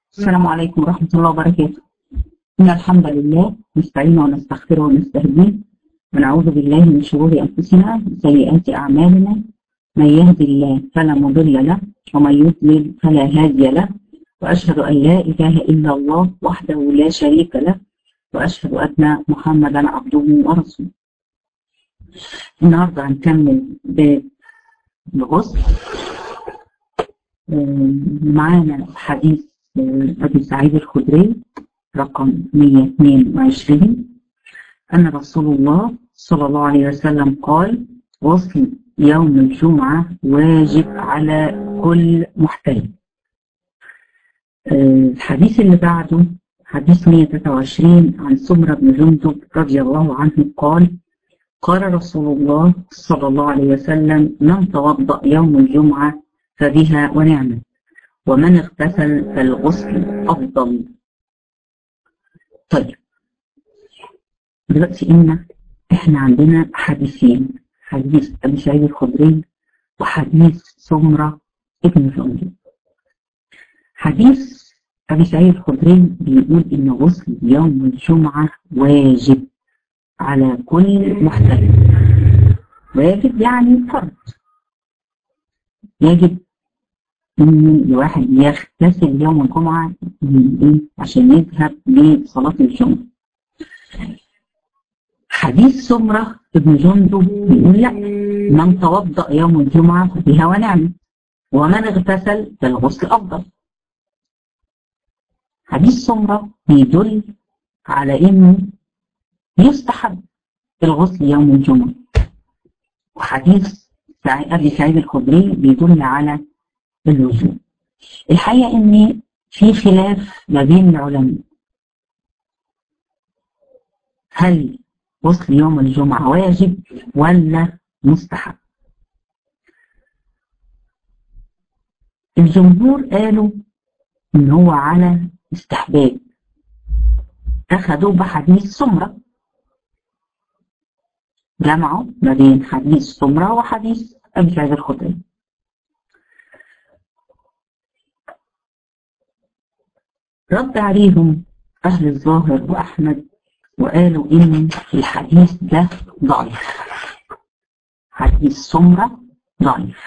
السلام عليكم ورحمة الله وبركاته إن الحمد لله نستعين ونستغفره ونستهديه ونعوذ بالله من شرور أنفسنا وسيئات أعمالنا من يهدي الله فلا مضل له ومن يضلل فلا هادي له وأشهد أن لا إله إلا الله وحده لا شريك له وأشهد أن محمدا عبده ورسوله النهارده هنكمل باب الغسل معانا حديث أبي سعيد الخدري رقم 122 أن رسول الله صلى الله عليه وسلم قال غسل يوم الجمعة واجب على كل محترم الحديث اللي بعده حديث 123 عن سمرة بن جندب رضي الله عنه قال قال رسول الله صلى الله عليه وسلم من توضأ يوم الجمعة فبها ونعمت ومن اغتسل فالغسل أفضل طيب دلوقتي إن إحنا عندنا حديثين حديث أبي سعيد الخدري وحديث سمرة ابن جندب حديث أبي سعيد الخدري بيقول إن غسل يوم الجمعة واجب على كل محترم واجب يعني فرض يجب ان الواحد يغتسل يوم الجمعة عشان يذهب لصلاة الجمعة حديث سمرة ابن جندب بيقول لا من توضأ يوم الجمعة فبها ونعمة ومن اغتسل فالغسل أفضل حديث سمرة بيدل على انه يستحب الغسل يوم الجمعة وحديث أبي سعيد الخدري بيدل على الوجوب الحقيقة إن في خلاف ما بين العلماء هل غسل يوم الجمعة واجب ولا مستحب الجمهور قالوا إن هو على استحباب أخذوا بحديث سمرة جمعوا ما بين حديث سمرة وحديث أبي سعيد الخدري رد عليهم أهل الظاهر وأحمد وقالوا إن الحديث ده ضعيف حديث سمرة ضعيف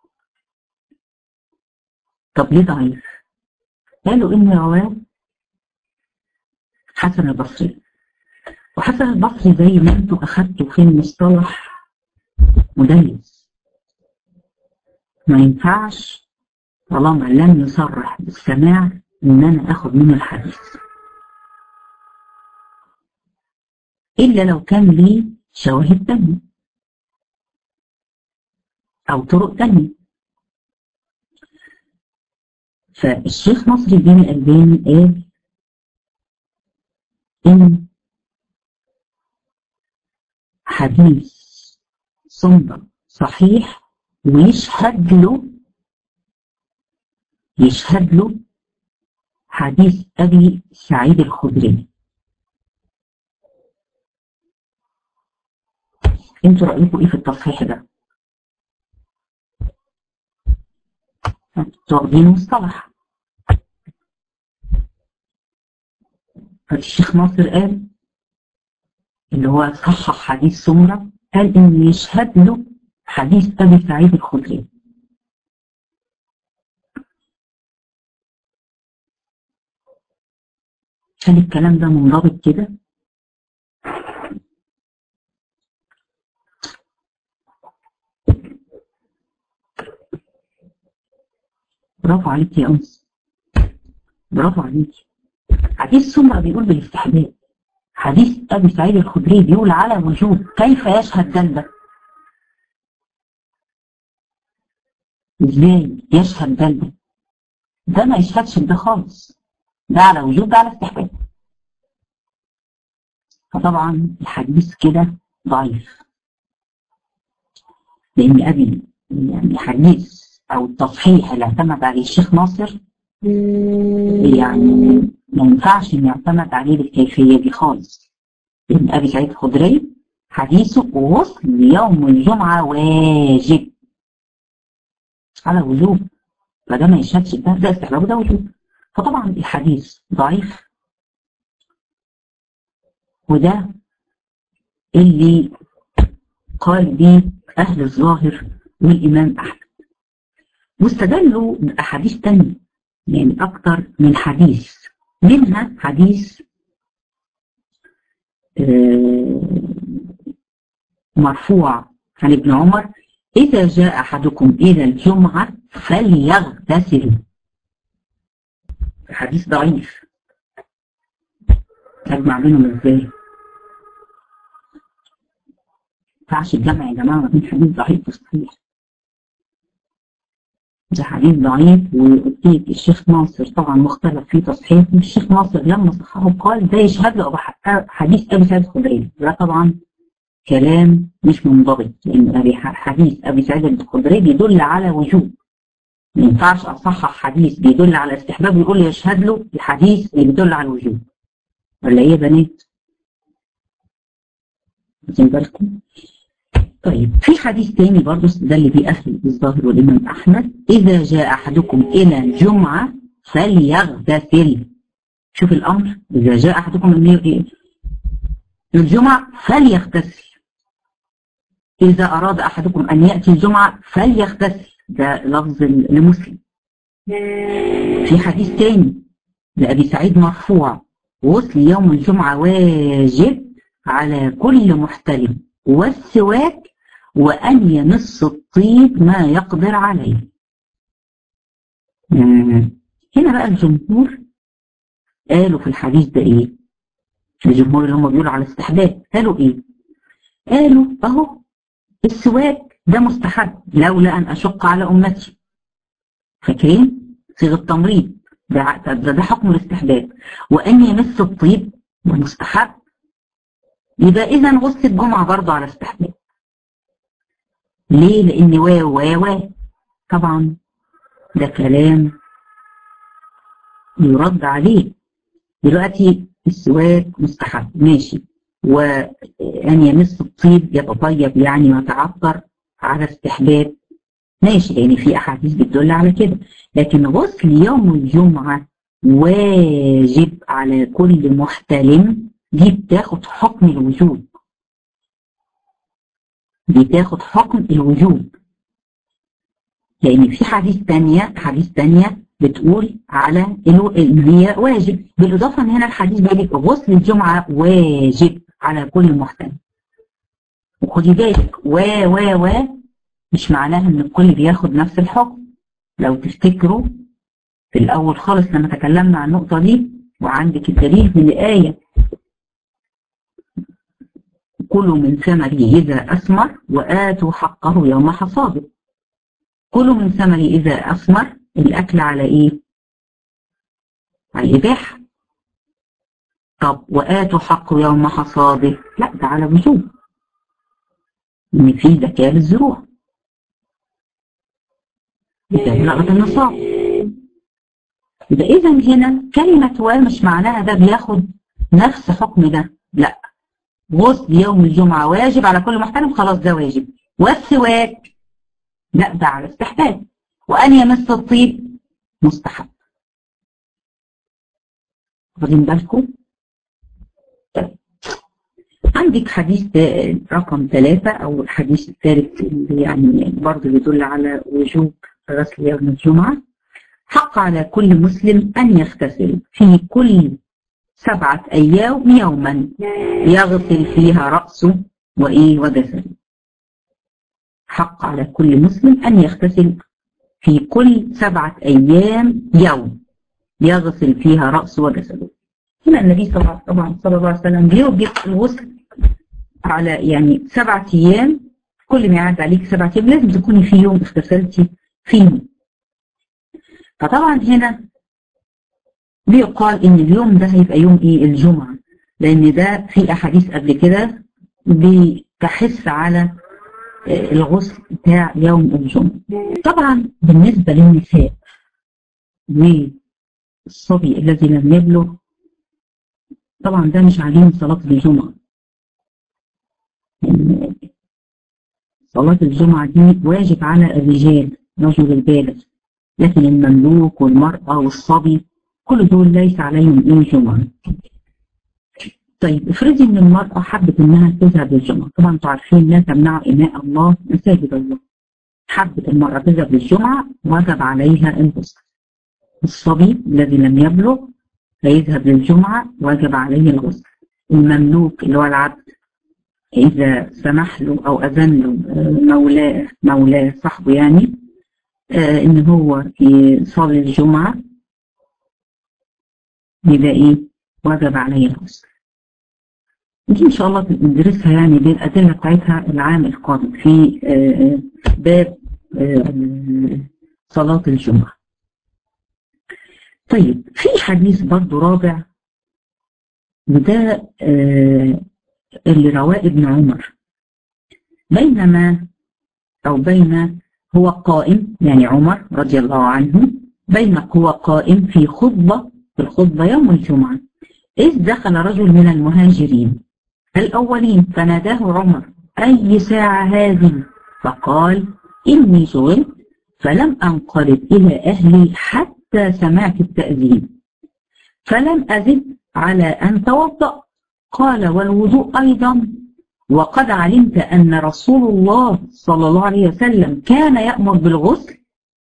طب ليه ضعيف؟ قالوا إن رواه حسن البصري وحسن البصري زي ما انتوا أخدتوا في المصطلح مدلس ما ينفعش طالما لم يصرح بالسماع ان انا اخد منه الحديث الا لو كان لي شواهد تانية او طرق تانية فالشيخ نصر الدين الالباني قال ان حديث صندق صحيح ويشهد له يشهد له حديث أبي سعيد الخدري انتوا رأيكم ايه في التصحيح ده واخدين مصطلح فالشيخ ناصر قال اللي هو صحح حديث سمرة قال ان يشهد له حديث ابي سعيد الخدري هل الكلام ده منضبط كده؟ برافو عليك يا أنس برافو عليك حديث سمرة بيقول بالاستحباب حديث أبي سعيد الخدري بيقول على وجوب كيف يشهد ده ازاي يشهد ده ده ما يشهدش ده خالص ده على وجوب ده على استحباب فطبعا الحديث كده ضعيف لان ابي يعني الحديث او التصحيح اللي اعتمد عليه الشيخ ناصر يعني ما ينفعش ان يعتمد عليه بالكيفيه دي خالص لان ابي سعيد الخدري حديثه غسل يوم الجمعه واجب على وجوب فده ما يشهدش ده ده استحباب وده وجوب فطبعا الحديث ضعيف وده اللي قال به أهل الظاهر والإمام أحمد واستدلوا بأحاديث تانية يعني أكتر من حديث منها حديث مرفوع عن ابن عمر إذا جاء أحدكم إلى الجمعة فليغتسل حديث ضعيف أجمع بينهم إزاي؟ ينفعش الجمع يا جماعة ما بين حديث ضعيف وصحيح ده حديث ضعيف وقلت لك الشيخ ناصر طبعا مختلف في تصحيحه الشيخ ناصر لما صححه قال ده يشهد له حديث ابي سعيد الخدري ده طبعا كلام مش منضبط لان ابي حديث ابي سعيد الخدري بيدل على وجوب ما ينفعش اصحح حديث بيدل على استحباب ويقول لي يشهد له الحديث اللي بيدل على الوجوب ولا ايه يا بنات؟ واخدين بالكم؟ طيب في حديث تاني برضه استدل بيه أهل الظاهر والإمام أحمد إذا جاء أحدكم إلى الجمعة فليغتسل شوف الأمر إذا جاء أحدكم إلى الجمعة فليغتسل إذا أراد أحدكم أن يأتي الجمعة فليغتسل ده لفظ لمسلم في حديث تاني لأبي سعيد مرفوع غسل يوم الجمعة واجب على كل محتلم والسواك وأن يمس الطيب ما يقدر عليه هنا بقى الجمهور قالوا في الحديث ده ايه الجمهور اللي هم بيقولوا على الاستحباب قالوا ايه قالوا اهو السواك ده مستحب لولا ان اشق على امتي فاكرين صيغه تمريض ده, ده, ده حكم الاستحباب وان يمس الطيب ده مستحب يبقى اذا غسل الجمعه برضه على استحباب ليه؟ لأن واو واو طبعا ده كلام يرد عليه دلوقتي السواك مستحب ماشي وأن يمس الطيب يتطيب يعني ويتعطر على استحباب ماشي لأن في أحاديث بتدل على كده لكن غسل يوم الجمعة واجب على كل محتلم دي بتاخد حكم الوجوب بتاخد حكم الوجوب لان في حديث تانية حديث تانية بتقول على ان هي واجب بالاضافه ان هنا الحديث بيقول لك غسل الجمعه واجب على كل محتلم وخدي بالك و و و مش معناها ان الكل بياخد نفس الحكم لو تفتكروا في الاول خالص لما تكلمنا عن النقطه دي وعندك الدليل من الايه كلوا من ثمره إذا أثمر وآتوا حقه يوم حصاده كلوا من ثمره إذا أثمر الأكل على إيه؟ على الإباحة طب وآتوا حقه يوم حصاده لا ده على وجوب إن في زكاة للزروع إذا بلغت النصاب يبقى إذا هنا كلمة و مش معناها ده بياخد نفس حكم ده لا غسل يوم الجمعة واجب على كل محترم خلاص ده واجب والسواك لا ده على استحباب وأن يمس الطيب مستحب واخدين بالكم طيب عندك حديث رقم ثلاثة أو الحديث الثالث اللي يعني برضه يدل على وجوب غسل يوم الجمعة حق على كل مسلم أن يغتسل في كل سبعة أيام يوما يغسل فيها رأسه وإيه وجسده حق على كل مسلم أن يغتسل في كل سبعة أيام يوم يغسل فيها رأسه وجسده هنا النبي صلى الله طبعا صلى الله عليه وسلم بيوجب الغسل على يعني سبعة أيام كل ما يعد عليك سبعة أيام لازم تكوني في يوم اغتسلتي فيه فطبعا هنا بيقال ان اليوم ده هيبقى يوم ايه الجمعة لان ده في احاديث قبل كده بتحث على الغسل بتاع يوم الجمعة طبعا بالنسبة للنساء والصبي الذي لم يبلغ طبعا ده مش عليهم صلاة الجمعة يعني صلاة الجمعة دي واجب على الرجال رجل البالغ لكن المملوك والمرأة والصبي كل دول ليس عليهم ايه جمعة طيب افرضي ان المرأة حبت انها تذهب للجمعة طبعا انتوا عارفين لا تمنع إماء الله مساجد الله حبت المرأة تذهب للجمعة وجب عليها الغسل الصبي الذي لم يبلغ فيذهب للجمعة وجب عليه الغسل المملوك اللي هو العبد إذا سمح له أو أذن له مولاه مولاه صاحبه يعني آه إن هو يصلي الجمعة يبقى إيه وجب عليه الغسل دي إن شاء الله ندرسها يعني بالأدلة بتاعتها العام القادم في آه باب آه صلاة الجمعة طيب في حديث برضو رابع وده آه اللي رواه ابن عمر بينما أو بين هو قائم يعني عمر رضي الله عنه بين هو قائم في خطبة في الخطبة يوم الجمعة إذ دخل رجل من المهاجرين الأولين فناداه عمر أي ساعة هذه فقال إني شغلت فلم أنقلب إلى أهلي حتى سمعت التأذين فلم أزد على أن توضأ قال والوضوء أيضا وقد علمت أن رسول الله صلى الله عليه وسلم كان يأمر بالغسل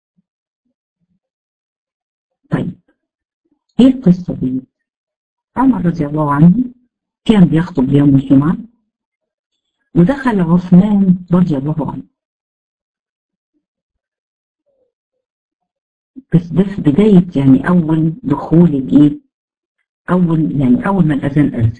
طيب ايه القصة دي عمر رضي الله عنه كان بيخطب يوم الجمعة ودخل عثمان رضي الله عنه بس ده في بداية يعني أول دخول الإيه أول يعني أول ما الأذان أذن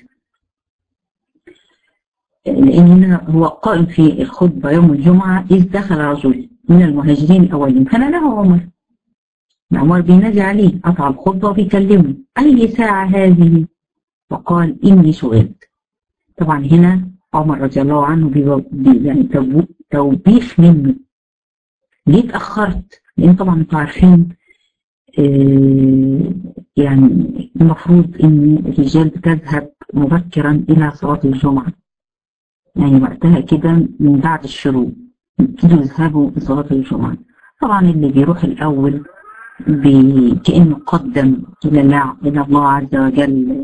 لأن هنا هو قائم في الخطبة يوم الجمعة إذ دخل رجل من المهاجرين الأولين كان له عمر عمر بينادي عليه قطع الخطبة وبيكلمه أي ساعة هذه وقال إني شغلت طبعا هنا عمر رضي الله عنه بي يعني توبيخ منه ليه اتأخرت؟ لأن طبعا انتوا عارفين آه يعني المفروض إن الرجال بتذهب مبكرا إلى صلاة الجمعة يعني وقتها كده من بعد الشروق يبتدوا يذهبوا لصلاة الجمعة طبعا اللي بيروح الأول كأنه قدم إلى الله, إلى الله عز وجل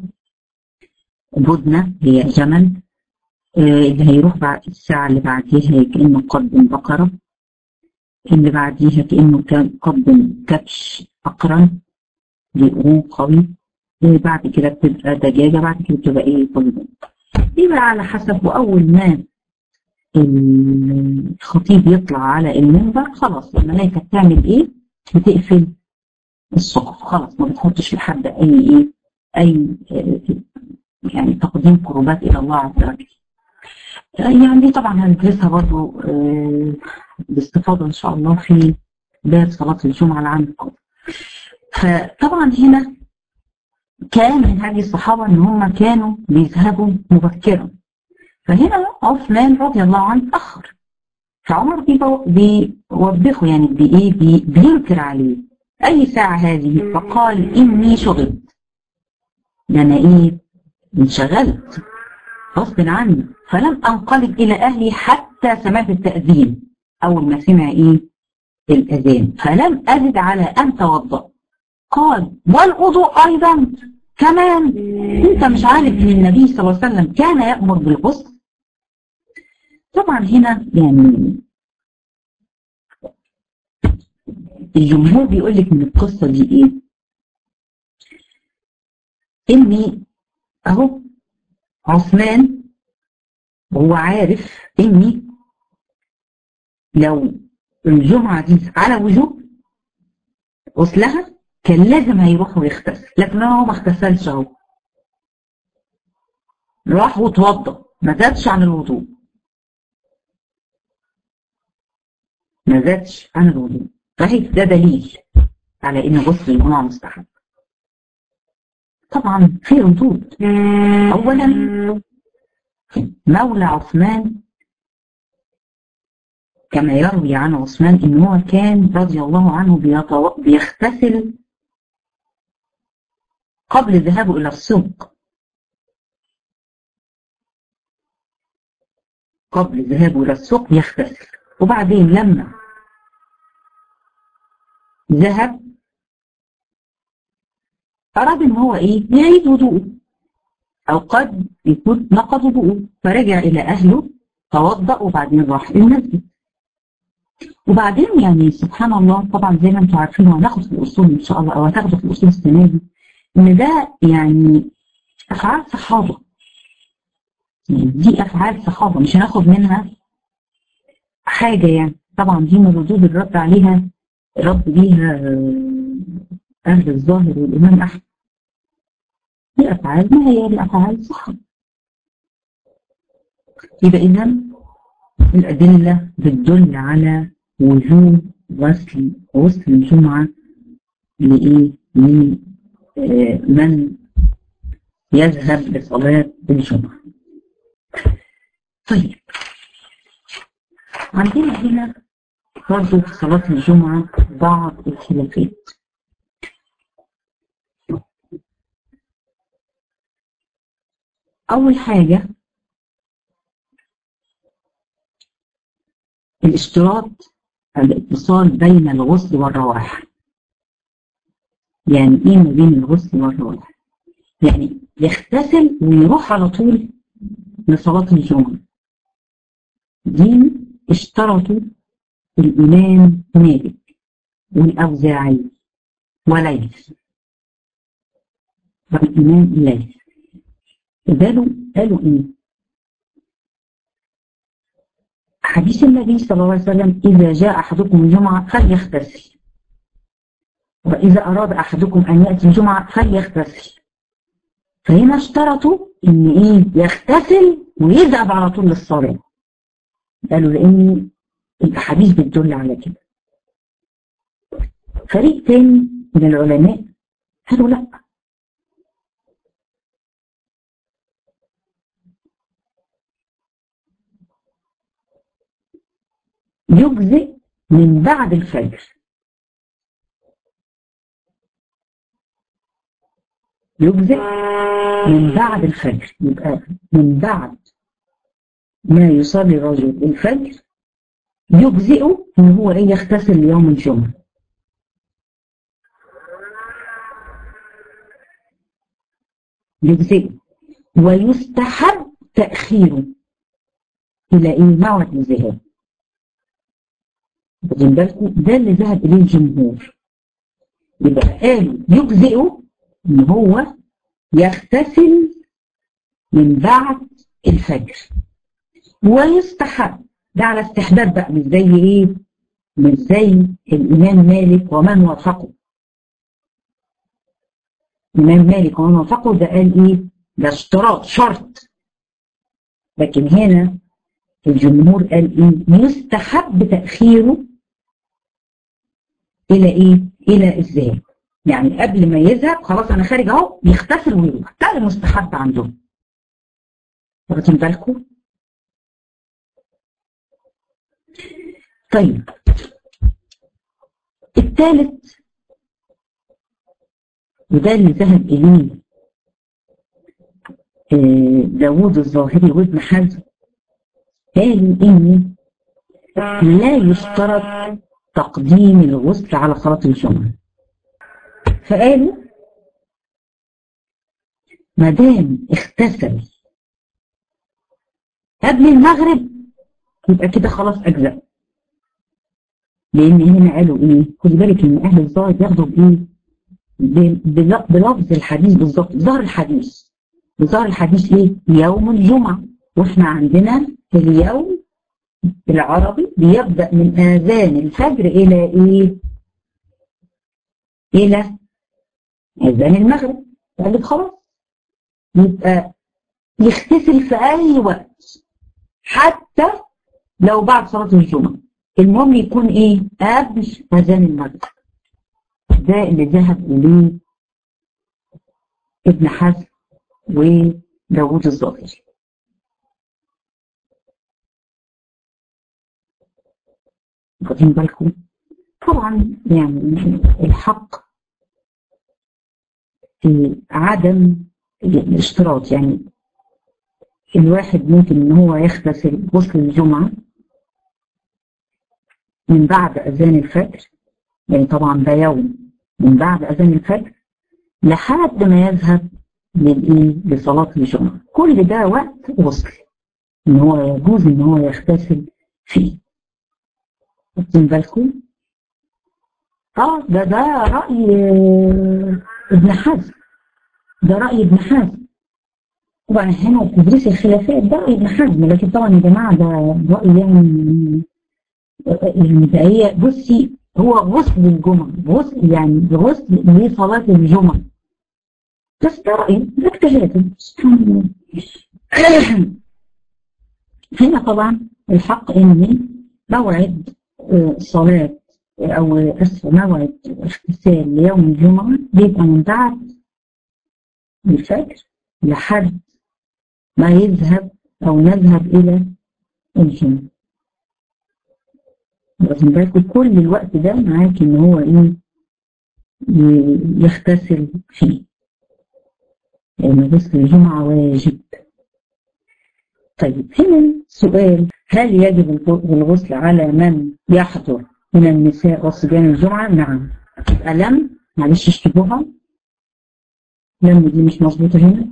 بدنة هي جمل اللي هيروح بعد الساعة اللي بعديها كأنه قدم بقرة اللي بعديها كأنه كان قدم كبش أقرن بيقوم قوي بعد كده بتبقى دجاجة بعد كده بتبقى إيه طيبة يبقى على حسب وأول ما الخطيب يطلع على المنبر خلاص الملائكة بتعمل إيه؟ بتقفل الصحف خلاص ما بتحطش لحد أي إيه؟ أي يعني تقديم قربات إلى الله عز وجل. يعني دي طبعا هندرسها برضو باستفاضة إن شاء الله في باب صلاة الجمعة العام القادم. فطبعا هنا كان من هذه الصحابة ان هم كانوا بيذهبوا مبكرا فهنا عثمان رضي الله عنه تأخر فعمر بيوبخه يعني بإيه بي بينكر عليه أي ساعة هذه فقال إني شغلت ده أنا إيه انشغلت غصب عني فلم أنقلب إلى أهلي حتى سمعت التأذين أول ما سمع إيه الأذان فلم أزد على أن توضأ قال والوضوء أيضا كمان أنت مش عارف أن النبي صلى الله عليه وسلم كان يأمر بالغسل طبعا هنا يعني الجمهور بيقول لك من القصة دي إيه إني أهو عثمان هو عارف إني لو الجمعة دي على وجوب غسلها كان لازم هيروح ويغتسل لكن هو ما اغتسلش اهو راح واتوضى ما زادش عن الوضوء ما زادش عن الوضوء صحيح ده دليل على ان غسل الجمعة مستحب طبعا في ردود اولا مولى عثمان كما يروي عن عثمان ان هو كان رضي الله عنه بيغتسل قبل ذهابه إلى السوق قبل ذهابه إلى السوق يغتسل وبعدين لما ذهب أراد إن هو إيه يعيد وضوءه أو قد يكون نقض وضوءه فرجع إلى أهله توضأ وبعدين راح المسجد وبعدين يعني سبحان الله طبعا زي ما انتم عارفين وهناخد في الأصول إن شاء الله أو هتاخدوا في الأصول السنة دي إن ده يعني أفعال صحابة يعني دي أفعال صحابة مش هناخد منها حاجة يعني طبعا دي من ردود الرد عليها رد بيها أهل الظاهر والإمام أحمد دي أفعال ما هي الأفعال صحابة يبقى إذا الأدلة بتدل على وجوب غسل غسل الجمعة لإيه؟ لمن يذهب لصلاة الجمعة. طيب عندنا هنا برضه في صلاة الجمعة بعض الخلافات. أول حاجة الاشتراط الاتصال بين الغسل والروائح يعني ايه ما بين الغسل والروائح يعني يغتسل ويروح على طول لصلاة الجمعة دي اشترطوا الإمام مالك والأوزاعي وليث والإمام ليث قالوا قالوا ايه حديث النبي صلى الله عليه وسلم إذا جاء أحدكم الجمعة فليغتسل وإذا أراد أحدكم أن يأتي الجمعة فليغتسل فهنا اشترطوا إن إيه يغتسل ويذهب على طول للصلاة قالوا لأن الأحاديث بتدل على كده فريق تاني من العلماء قالوا لأ يجزئ من بعد الفجر يجزئ من بعد الفجر يبقى من بعد ما يصلي الرجل الفجر يجزئه ان هو ايه يغتسل يوم الجمعة يجزئه ويستحب تأخيره إلى إيه موعد الذهاب واخدين بالكم ده اللي ذهب اليه الجمهور يبقى قالوا يجزئه ان هو يغتسل من بعد الفجر ويستحب ده على استحباب بقى مش زي ايه مش زي الامام مالك ومن وافقه الامام مالك ومن وافقه ده قال ايه ده اشتراط شرط لكن هنا الجمهور قال ايه يستحب تأخيره الى ايه الى الذهاب يعني قبل ما يذهب خلاص انا خارج اهو يغتسل ويروح ده المستحب عندهم واخدين بالكم طيب الثالث وده اللي ذهب اليه داوود الظاهري وابن حزم قالوا ان لا يشترط تقديم الغسل على صلاة الجمعة فقالوا ما دام اغتسل قبل المغرب يبقى كده خلاص أجزاء لأن هنا قالوا إيه خد بالك إن أهل الظاهر بياخدوا بإيه بلفظ الحديث بالظبط ظهر الحديث ظهر الحديث إيه يوم الجمعة وإحنا عندنا في اليوم العربي بيبدأ من آذان الفجر إلى إيه؟ إلى آذان المغرب قالت خلاص يبقى يغتسل في أي وقت حتى لو بعد صلاة الجمعة المهم يكون إيه؟ قبل آذان المغرب ده اللي ذهب إليه ابن حزم وداوود الظاهري واخدين بالكم طبعا يعني الحق في عدم الاشتراط يعني الواحد ممكن ان هو يغتسل غسل الجمعة من بعد اذان الفجر يعني طبعا ده يوم من بعد اذان الفجر لحد ما يذهب للايه لصلاة الجمعة كل ده وقت وصل ان هو يجوز ان هو يغتسل فيه واخدين بالكم اه ده ده رأي ابن حزم ده رأي ابن حزم طبعا هنا تدريس الخلافات ده رأي ابن حزم لكن طبعا يا جماعة ده رأي يعني يعني ده هي بصي هو غسل الجمعة غسل يعني غسل لصلاة الجمعة بس ده رأي ده اجتهاد سبحان الله هنا طبعا الحق ان موعد صلاة او اسف موعد اغتسال ليوم الجمعة بيبقى من بعد الفجر لحد ما يذهب او نذهب الى الجمعة واخد بالكم كل الوقت ده معاك ان هو ايه يغتسل فيه لان يعني غسل الجمعة واجب طيب هنا سؤال هل يجب الغسل على من يحضر من النساء وصبيان الجمعة؟ نعم ألم معلش اشتبوها لم دي مش مظبوطة هنا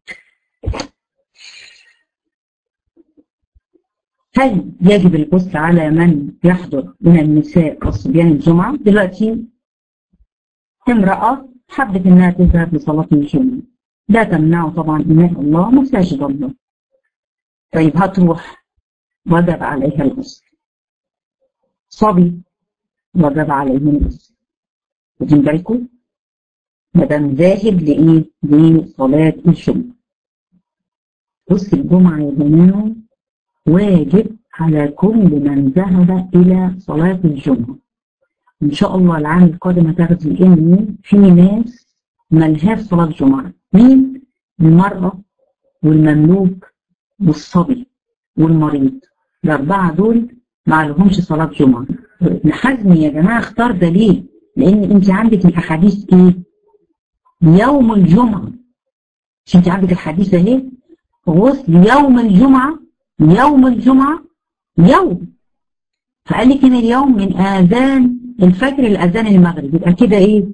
هل يجب الغسل على من يحضر من النساء وصبيان الجمعة؟ دلوقتي امرأة حبت انها تذهب لصلاة الجمعة لا تمنعه طبعا إماء الله مساجد الله طيب هتروح وجب عليها الغسل صبي وجب عليه الغسل واخدين بالكم ما دام ذاهب لايه لصلاه الجمعه غسل الجمعه يا جماعه واجب على كل من ذهب الى صلاه الجمعه ان شاء الله العام القادم هتاخدي ان في ناس ملهاش صلاه جمعه مين المراه والمملوك والصبي والمريض الأربعة دول ما لهمش صلاة جمعة ابن حزم يا جماعة اختار ده ليه؟ لأن أنت عندك الأحاديث إيه؟ يوم الجمعة مش أنت عندك الحديث أهي غسل يوم الجمعة يوم الجمعة يوم فقال لك إن اليوم من آذان الفجر لأذان المغرب يبقى كده إيه؟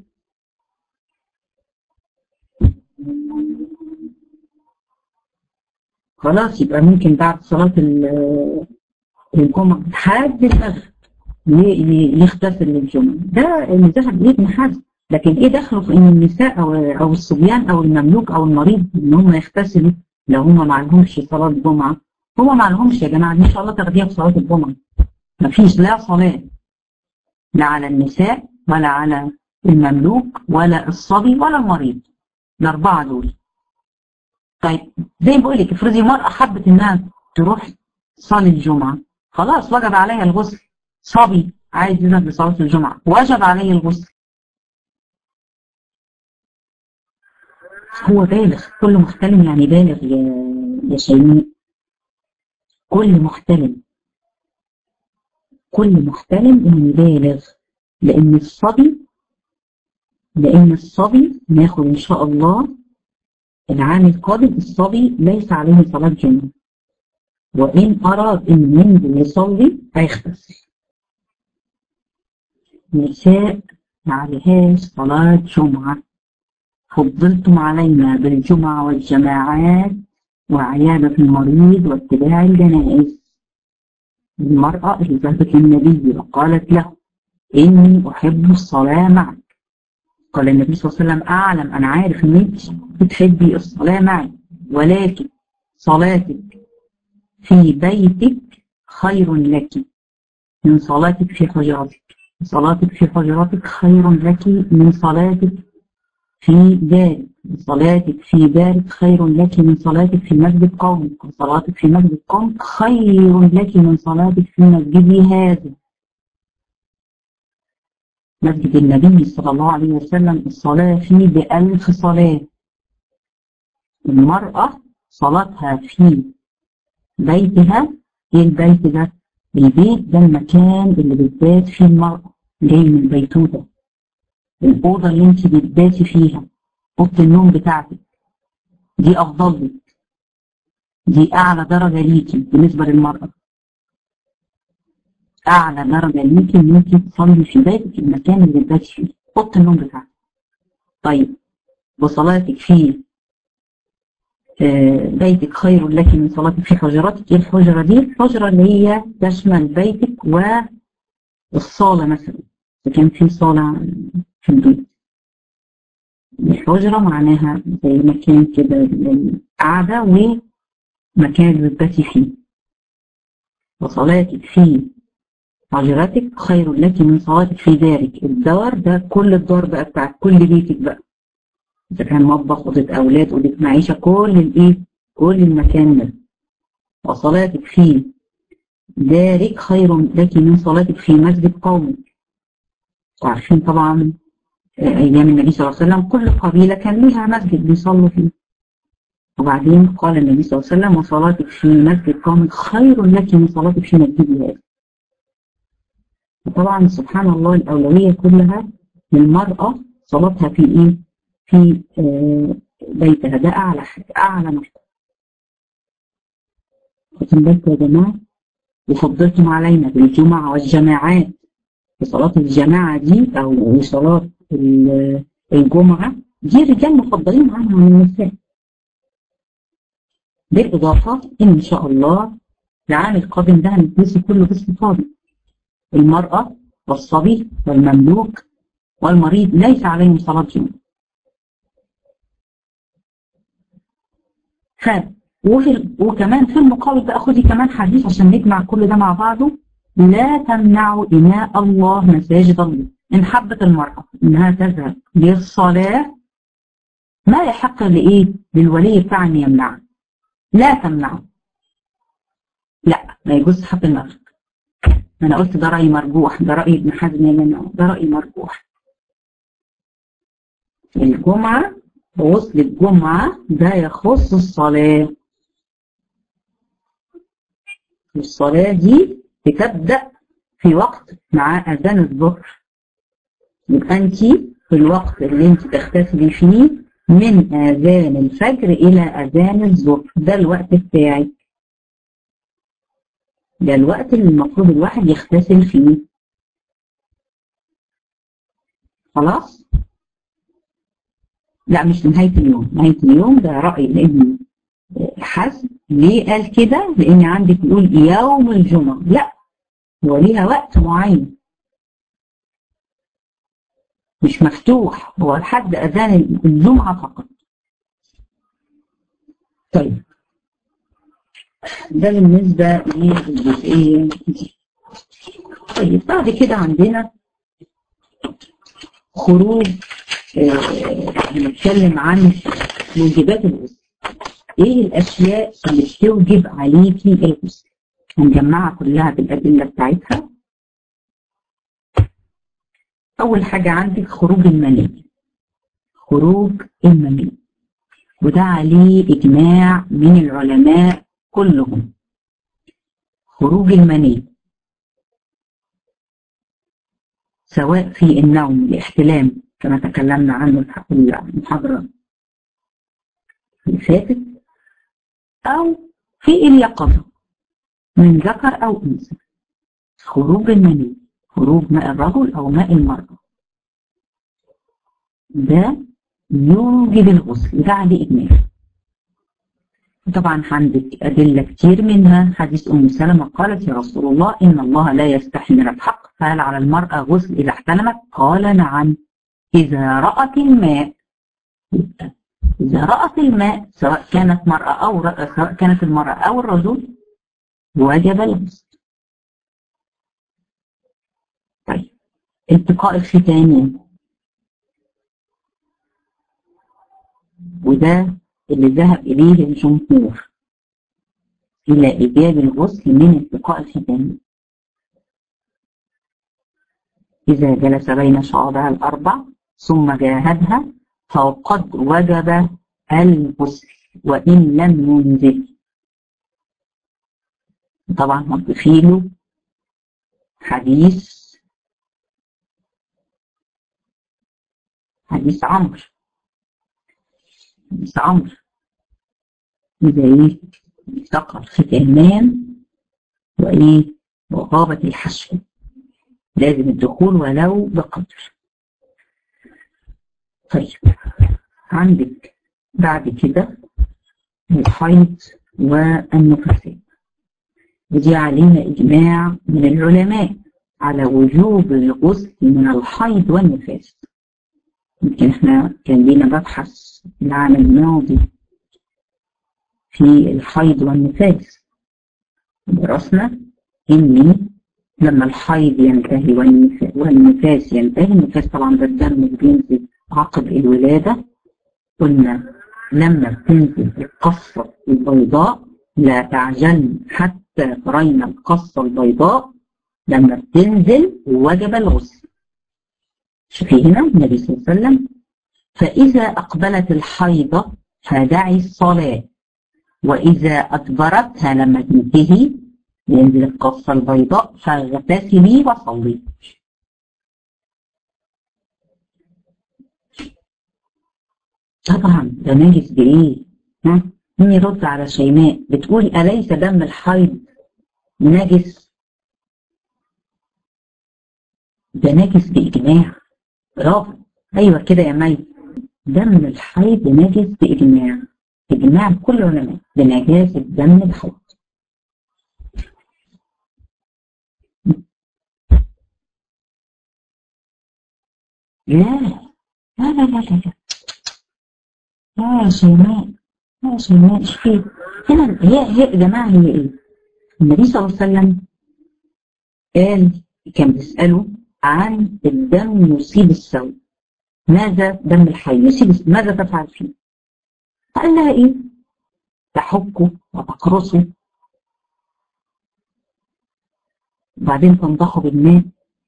خلاص يبقى ممكن بعد صلاة الجمعة لحد المغرب يغتسل للجمعة ده اللي ذهب ليه ابن حزم لكن ايه دخله في ان النساء او او الصبيان او المملوك او المريض ان هم يغتسلوا لو هم ما عندهمش صلاة الجمعة هم ما عندهمش يا جماعة ان شاء الله تاخديها في صلاة الجمعة ما فيش لا صلاة لا على النساء ولا على المملوك ولا الصبي ولا المريض الأربعة دول طيب زي ما بقول لك افرضي مرأة حبت انها تروح تصلي الجمعة خلاص وجب عليها الغسل صبي عايز يذهب لصلاة الجمعة وجب عليه الغسل هو بالغ كل محتلم يعني بالغ يا يا شيماء كل محتلم كل محتلم يعني بالغ لأن الصبي لأن الصبي ناخد إن شاء الله العام القادم الصبي ليس عليه صلاة جمعة وإن أراد أن ينزل يصلي هيغتسل نساء ما عليهاش صلاة جمعة فضلتم علينا بالجمعة والجماعات وعيادة المريض واتباع الجنائز المرأة اللي ذهبت للنبي وقالت له إني أحب الصلاة معك قال النبي صلى الله عليه وسلم أعلم أنا عارف إن أنت بتحبي الصلاة معي ولكن صلاتك في بيتك خير لك من صلاتك في حجرتك صلاتك في حجرتك خير لك من صلاتك في دارك صلاتك في دارك خير لك من صلاتك في مسجد قومك وصلاتك في مسجد قومك خير لك من صلاتك في مسجدي هذا مسجد النبي صلى الله عليه وسلم الصلاة فيه بألف صلاة المرأة صلاتها في بيتها ايه البيت ده البيت ده المكان اللي بتبات فيه المرأة جاي من البيتوتة الأوضة اللي انت بتباتي فيها أوضة النوم بتاعتك دي أفضل لك دي أعلى درجة ليكي بالنسبة للمرأة أعلى درجة ليكي إن أنت تصلي في بيتك المكان اللي بتباتي فيه أوضة النوم بتاعتك طيب وصلاتك في بيتك خير لك من صلاتك في حجرتك ايه الحجرة دي الحجرة اللي هي تشمل بيتك والصالة مثلا إذا كان في صالة في البيت الحجرة معناها زي مكان كده للقعدة ومكان اللي بتباتي فيه وصلاتك في حجرتك خير لك من صلاتك في دارك الدار ده كل الدار بقى بتاعت كل بيتك بقى إذا كان مطبخ أوضة أولاد أوضة معيشة كل الإيه كل المكان ده وصلاتك في دارك خير لك من صلاتك في مسجد قومك وعارفين طبعا أيام النبي صلى الله عليه وسلم كل قبيلة كان لها مسجد بيصلوا فيه وبعدين قال النبي صلى الله عليه وسلم وصلاتك في مسجد قومك خير لك من صلاتك في مسجد هذا وطبعا سبحان الله الأولوية كلها للمرأة صلاتها في إيه؟ في بيتها ده أعلى حاجة أعلى مرتبة خدتم بالكم يا جماعة وفضلتم علينا بالجمعة والجماعات وصلاة الجماعة دي أو صلاة الجمعة دي الرجال مفضلين عنها عن النساء بالإضافة إن شاء الله العام القادم ده هندرسه كله باسم فاضي المرأة والصبي والمملوك والمريض ليس عليهم صلاة جمعة ف وفي وكمان في المقابل بقى خدي كمان حديث عشان نجمع كل ده مع بعضه لا تمنعوا إناء الله مساجد الله إن حبت المرأة إنها تذهب للصلاة ما يحق لإيه؟ للولي بتاع إن يمنعها لا تمنعوا لا ما يجوز حق المغرب ما أنا قلت ده رأي مرجوح ده رأي ابن حزم يمنعه ده رأي مرجوح الجمعة غسل الجمعة ده يخص الصلاة الصلاة دي بتبدأ في وقت مع أذان الظهر يبقى أنت في الوقت اللي أنت تغتسلي فيه من آذان الفجر إلى آذان الظهر ده الوقت بتاعك ده الوقت اللي المفروض الواحد يغتسل فيه خلاص لا مش نهاية اليوم نهاية اليوم ده رأي لأن حسب ليه قال كده لأن عندك يقول يوم الجمعة لا هو ليها وقت معين مش مفتوح هو لحد أذان الجمعة فقط طيب ده بالنسبة للجزئية دي طيب بعد كده عندنا خروج هنتكلم عن موجبات الغسل ايه الاشياء اللي بتوجب عليكي الغسل هنجمعها كلها بالادله بتاعتها اول حاجه عندك خروج المني خروج المني وده عليه اجماع من العلماء كلهم خروج المني سواء في النوم الاحتلام كما تكلمنا عنه في المحاضرة اللي فاتت أو في اليقظة من ذكر أو أنثى خروج المني خروج ماء الرجل أو ماء المرأة ده يوجب الغسل ده عليه إجماع طبعا عندك أدلة كتير منها حديث أم سلمة قالت يا رسول الله إن الله لا يستحي من الحق فهل على المرأة غسل إذا احتلمت قال نعم إذا رأت الماء إذا رأت الماء سواء كانت مرأة أو سواء كانت المرأة أو الرجل وجب الغسل طيب التقاء الختانين وده اللي ذهب إليه الجمهور إلى إيجاب الغسل من التقاء الختانين إذا جلس بين شعابها الأربع ثم جاهدها فقد وجب الغسل وإن لم ينزل طبعا هتضيفي له حديث حديث عمرو حديث عمرو إذا إيه التقى الختامان وإيه وغابت الحشو لازم الدخول ولو بقدر طيب عندك بعد كده الحيض والنفساء ودي علينا إجماع من العلماء على وجوب الغسل من الحيض والنفاس يمكن احنا كان لينا مبحث العام الماضي في الحيض والنفاس درسنا ان لما الحيض ينتهي والنفاس ينتهي النفاس طبعا ده الدم بينزل عقب الولادة قلنا لما بتنزل القصة البيضاء لا تعجلن حتى ترين القصة البيضاء لما بتنزل وجب الغسل شوفي هنا النبي صلى الله عليه وسلم فإذا أقبلت الحيضة فدعي الصلاة وإذا أدبرتها لما تنتهي ينزل القصة البيضاء فاغتسلي وصلي طبعا ده نجس بإيه؟ ها؟ مين يرد على شيماء بتقول أليس دم الحيض نجس؟ ده نجس بإجماع برافو أيوه كده يا مي دم الحيض نجس بإجماع إجماع كل العلماء بنجاسة دم الحيض لا لا لا لا لا لا يا شيماء لا يا شيماء شوفي هنا هي هي يا جماعة هي إيه؟ النبي صلى الله عليه وسلم قال كان بيسأله عن الدم يصيب الثوب ماذا دم الحي يصيب ماذا تفعل فيه؟ قال لها إيه؟ تحكه وتقرصه وبعدين تنضحه بالماء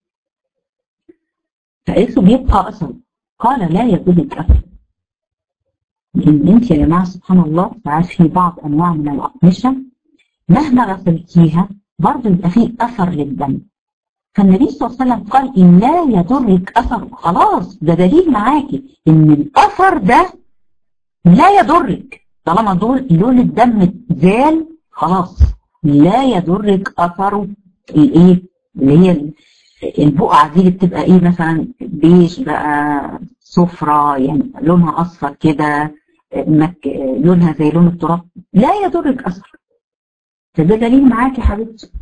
فقالت له بيبقى أثر قال لا يجوز أثر لأن أنت يا جماعة سبحان الله ساعات في بعض أنواع من الأقمشة مهما غسلتيها برضه يبقى فيه أثر للدم فالنبي صلى الله عليه وسلم قال إن لا يضرك أثر خلاص ده دليل معاكي إن الأثر ده لا يضرك طالما دول لون الدم زال خلاص لا يضرك أثره الإيه اللي هي البقعة دي اللي بتبقى إيه مثلا بيج بقى صفرة يعني لونها أصفر كده مك... لونها زي لون التراب لا يضرك أثر فده دليل معاكي يا حبيبتي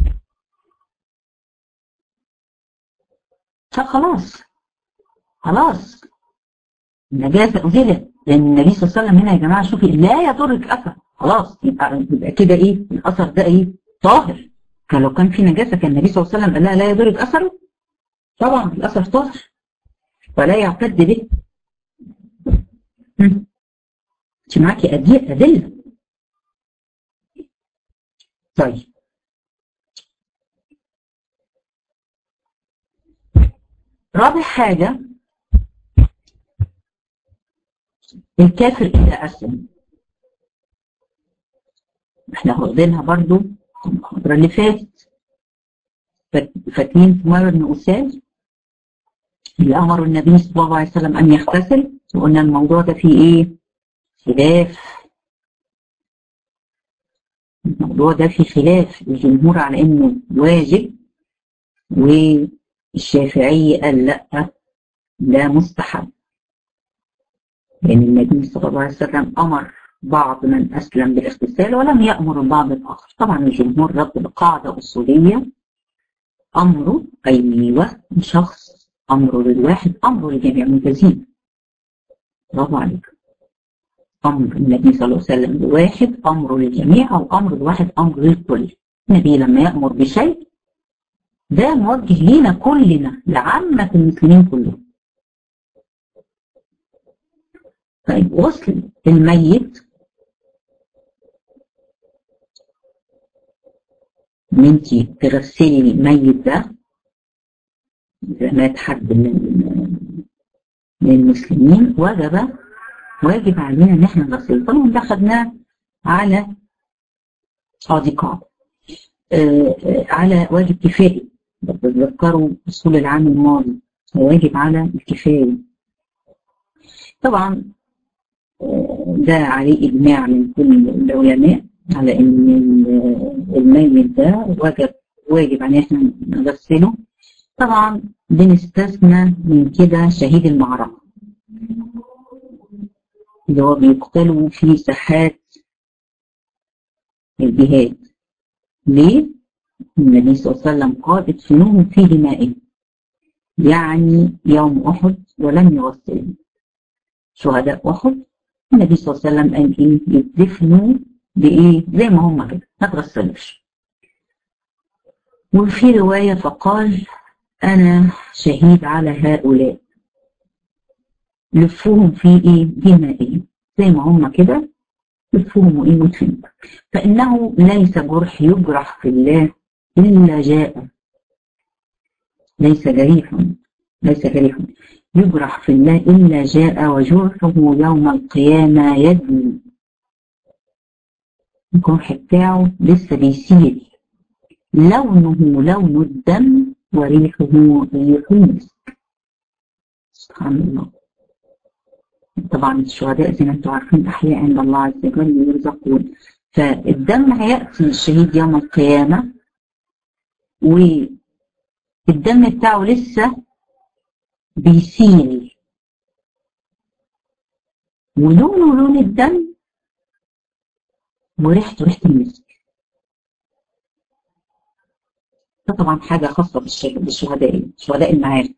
فخلاص خلاص النجاسة أزيلت لأن النبي صلى الله عليه وسلم هنا يا جماعة شوفي لا يضرك أثر خلاص يبقى يبقى كده إيه الأثر ده إيه طاهر كان لو كان في نجاسة كان النبي صلى الله عليه وسلم قال لها لا يضرك أثره طبعا الأثر طاهر ولا يعتد به انت معاكي أدلة طيب رابع حاجة الكافر إذا أسلم احنا واخدينها برضو المحاضرة اللي فاتت فاكرين في مرة بن أساد اللي أمر النبي صلى الله عليه وسلم أن يغتسل وقلنا الموضوع ده فيه إيه؟ خلاف الموضوع ده فيه خلاف الجمهور على إنه واجب والشافعي قال لأ ده مستحب لأن النبي صلى الله عليه وسلم أمر بعض من أسلم بالاغتسال ولم يأمر البعض الآخر طبعا الجمهور رد بقاعدة أصولية أمره أيوة شخص أمره للواحد أمره للجميع ممتازين برافو عليك أمر النبي صلى الله عليه وسلم لواحد أمره للجميع أو أمر الواحد أمر للكل النبي لما يأمر بشيء ده موجه لينا كلنا لعامة المسلمين كلهم طيب غسل الميت ان انت تغسلي الميت ده اذا مات حد من من المسلمين وجب واجب علينا ان احنا نغسله طبعا ده خدناه على اه دي قاعده آه على واجب كفائي بتذكروا اصول العام الماضي واجب على الكفايه طبعا ده عليه إجماع من كل العلماء على إن الميت ده واجب واجب عليه إحنا نغسله طبعا بنستثنى من كده شهيد المعركة اللي هو بيقتلوا في ساحات الجهاد ليه؟ النبي صلى الله عليه وسلم قال ادفنوهم في دمائهم يعني يوم أحد ولم يغسلهم شهداء أحد النبي صلى الله عليه وسلم قال إيه يدفنوا بإيه زي ما هم كده ما تغسلوش وفي رواية فقال أنا شهيد على هؤلاء لفوهم في إيه دمائهم زي ما هم كده لفوهم وإيه وادفنوا فإنه ليس جرح يجرح في الله إلا جاء ليس جريح ليس جريح يجرح في الله إلا جاء وجرحه يوم القيامة يدني الجرح بتاعه لسه بيسيل لونه لون الدم وريحه ريح المسك سبحان الله طبعا الشهداء زي ما انتم عارفين احياء عند الله عز وجل يرزقون فالدم هياتي الشهيد يوم القيامه والدم بتاعه لسه بيسيل ولونه لون الدم وريحته ريحه المسك ده طبعا حاجه خاصه بالشهداء شهداء المعارك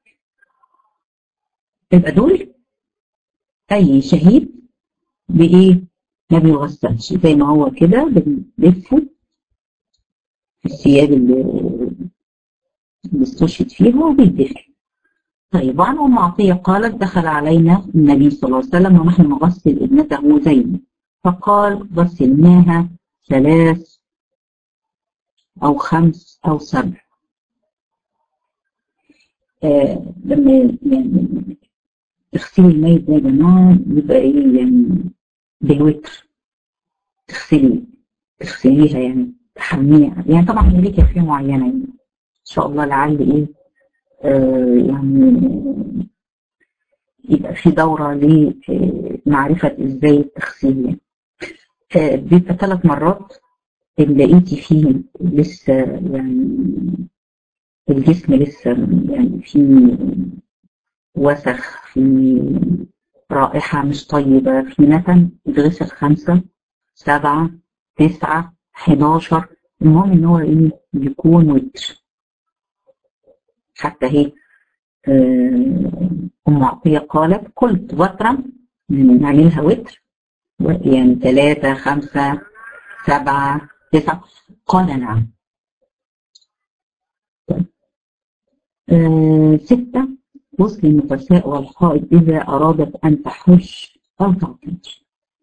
يبقى دول اي شهيد بايه ما بيغسلش زي ما هو كده بنلفه في الثياب اللي اللي استشهد فيها وبيدفن طيب وعن ام عطيه قالت دخل علينا النبي صلى الله عليه وسلم ونحن نغسل ابنته زينب فقال غسلناها ثلاث او خمس او سبع آه لما يعني تغسلي الميت ده يا جماعه يبقى ايه يعني بالوتر تغسلي تغسليها يعني تحميها يعني طبعا ليه كيفيه معينه يعني ان شاء الله لعل ايه آه يعني يبقى في دوره لمعرفه ازاي التغسيل يعني آه بيبقى ثلاث مرات اللي لقيتي فيه لسه يعني الجسم لسه يعني فيه وسخ في رائحة مش طيبة في نتن يتغسل خمسة سبعة تسعة حداشر المهم ان هو ايه يكون وتر حتى هي ام عطية قالت قلت وترا نعملها وتر يعني ثلاثة خمسة سبعة تسعة قال نعم آه ستة غسل النفساء والحائض إذا أرادت أن تحج أو تعتمر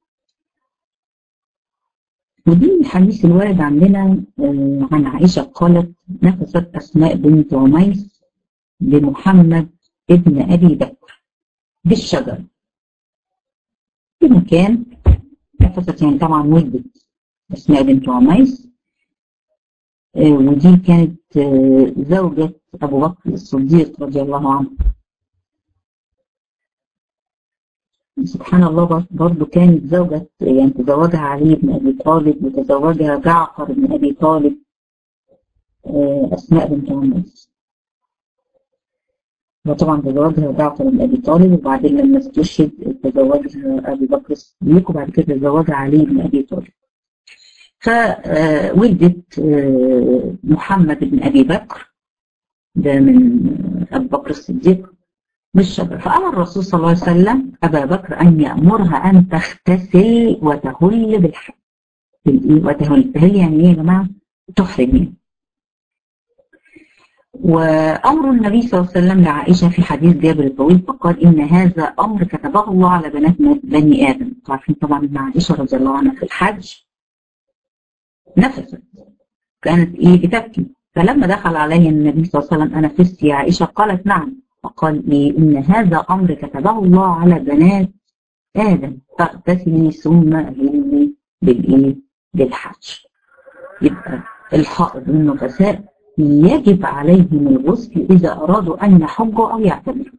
ودي الحديث الوارد عندنا آه عن عائشة قالت نفست أسماء بنت عميس لمحمد ابن أبي بكر بالشجر في مكان نفست يعني طبعا ولدت أسماء بنت عميس آه ودي كانت آه زوجة أبو بكر الصديق رضي الله عنه سبحان الله برضه كانت زوجة يعني تزوجها علي بن أبي طالب وتزوجها جعفر بن أبي طالب أسماء بنت عميس وطبعا تزوجها جعفر بن أبي طالب وبعدين لما استشهد تزوجها أبي بكر الصديق وبعد كده تزوجها علي بن أبي طالب فولدت محمد بن أبي بكر ده من أبي بكر الصديق بالشجر فأمر الرسول صلى الله عليه وسلم أبا بكر أن يأمرها أن تغتسل وتهل بالحج بالإيه وتهل تهل يعني إيه يا جماعة؟ تحرم يعني وأمر النبي صلى الله عليه وسلم لعائشة في حديث جابر الطويل فقال إن هذا أمر كتبه الله على بنات بني آدم عارفين طبعا إن عائشة رضي الله عنها في الحج نفست كانت إيه بتبكي فلما دخل عليه النبي صلى الله عليه وسلم أنا فزت يا عائشة قالت نعم فقال إيه إن هذا أمر كتبه الله على بنات آدم فاغتسلي ثم أهلي بالإيه بالحج يبقى الحائض والنفساء يجب عليهم الغسل إذا أرادوا أن يحجوا أو يعتمروا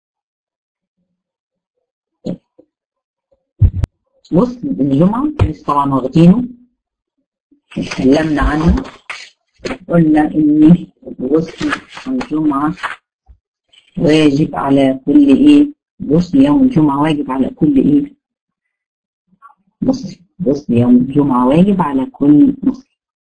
غسل الجمعة لسه طبعا واخدينه اتكلمنا عنه قلنا إن غسل الجمعة واجب على كل إيه غسل يوم الجمعة واجب على كل إيه مسلم غسل يوم الجمعة واجب على كل مسلم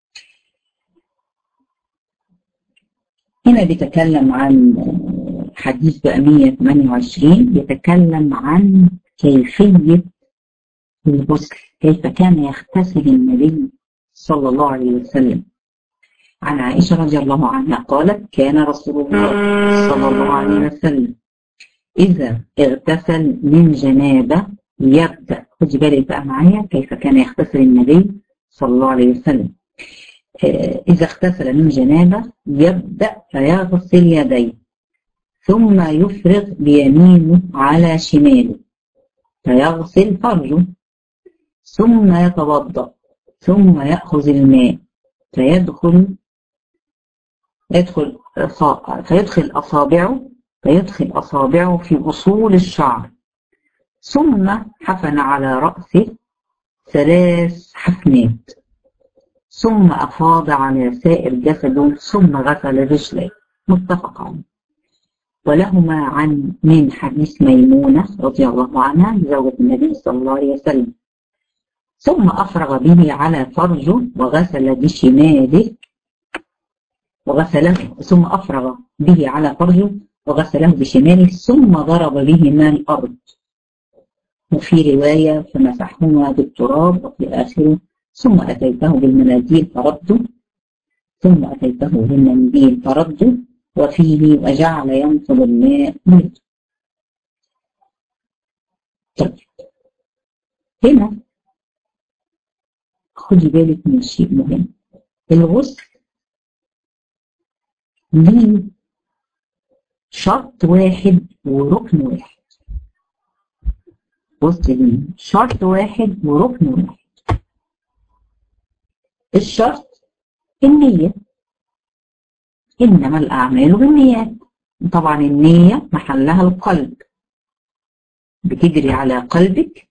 هنا بيتكلم عن حديث بقى 128 بيتكلم عن كيفية الغسل كيف كان يغتسل النبي صلى الله عليه وسلم عن عائشة رضي الله عنها قالت كان رسول الله صلى الله عليه وسلم إذا اغتسل من جنابة يبدأ خدي بالك بقى معايا كيف كان يغتسل النبي صلى الله عليه وسلم إذا اغتسل من جنابة يبدأ فيغسل يديه ثم يفرغ بيمينه على شماله فيغسل فرجه ثم يتوضأ ثم يأخذ الماء فيدخل يدخل فيدخل أصابعه فيدخل أصابعه في أصول الشعر ثم حفن على رأسه ثلاث حفنات ثم أفاض على سائر جسده ثم غسل رجليه متفق عليه ولهما عن من حديث ميمونة رضي الله عنها زوجة النبي صلى الله عليه وسلم ثم أفرغ به على فرجه وغسل بشماله وغسله ثم أفرغ به على فرجه وغسله بشماله ثم ضرب بهما الأرض وفي رواية فمسحهما بالتراب وفي آخره ثم أتيته بالمناديل فرده ثم أتيته بالمنديل فرده وفيه وجعل ينفض الماء منه طيب هنا خدي بالك من شيء مهم الغسل ليه شرط واحد وركن واحد بص ليه شرط واحد وركن واحد الشرط النية إنما الأعمال بالنيات طبعا النية محلها القلب بتجري على قلبك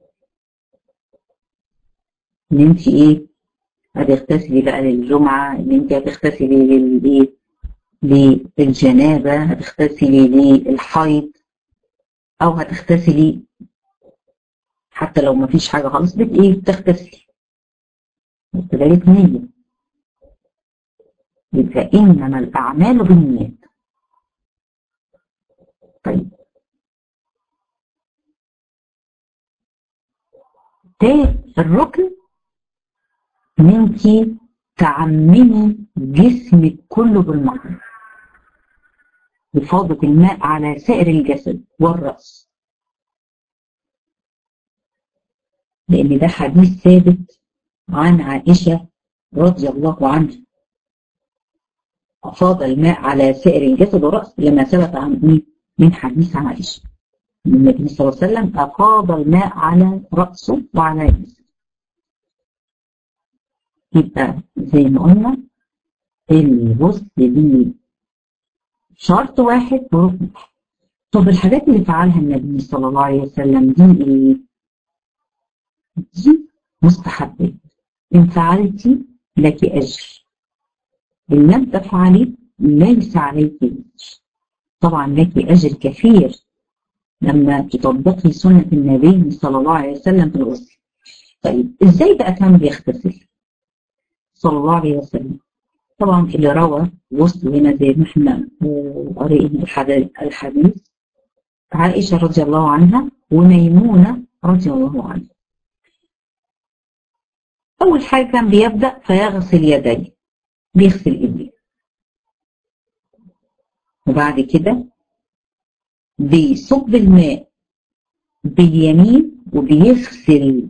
ان انت ايه هتغتسلي بقى للجمعة ان انت هتغتسلي للايه للجنابة هتغتسلي للحيض او هتغتسلي حتى لو ما فيش حاجة خالص بت ايه بتغتسلي وكذلك نية يبقى انما الاعمال بالنيات طيب ده الركن ان انت تعممي جسمك كله بالماء بفاضة الماء على سائر الجسد والرأس لأن ده حديث ثابت عن عائشة رضي الله عنها أفاض الماء على سائر الجسد والرأس لما ثبت عن من حديث عائشة النبي صلى الله عليه وسلم أفاض الماء على رأسه وعلى جسده يبقى زي ما قلنا الغسل ليه شرط واحد وركن واحد طب الحاجات اللي فعلها النبي صلى الله عليه وسلم دي ايه؟ دي مستحبات إن فعلتي لك أجر إن لم تفعلي ليس عليك أجر طبعا لك أجر كثير لما تطبقي سنة النبي صلى الله عليه وسلم في الغسل طيب ازاي بقى كان بيغتسل صلى الله عليه وسلم طبعا اللي روى غسل هنا زي ما احنا قرينا الحديث عائشة رضي الله عنها وميمونة رضي الله عنها أول حاجة كان بيبدأ فيغسل يديه بيغسل إيديه وبعد كده بيصب الماء باليمين وبيغسل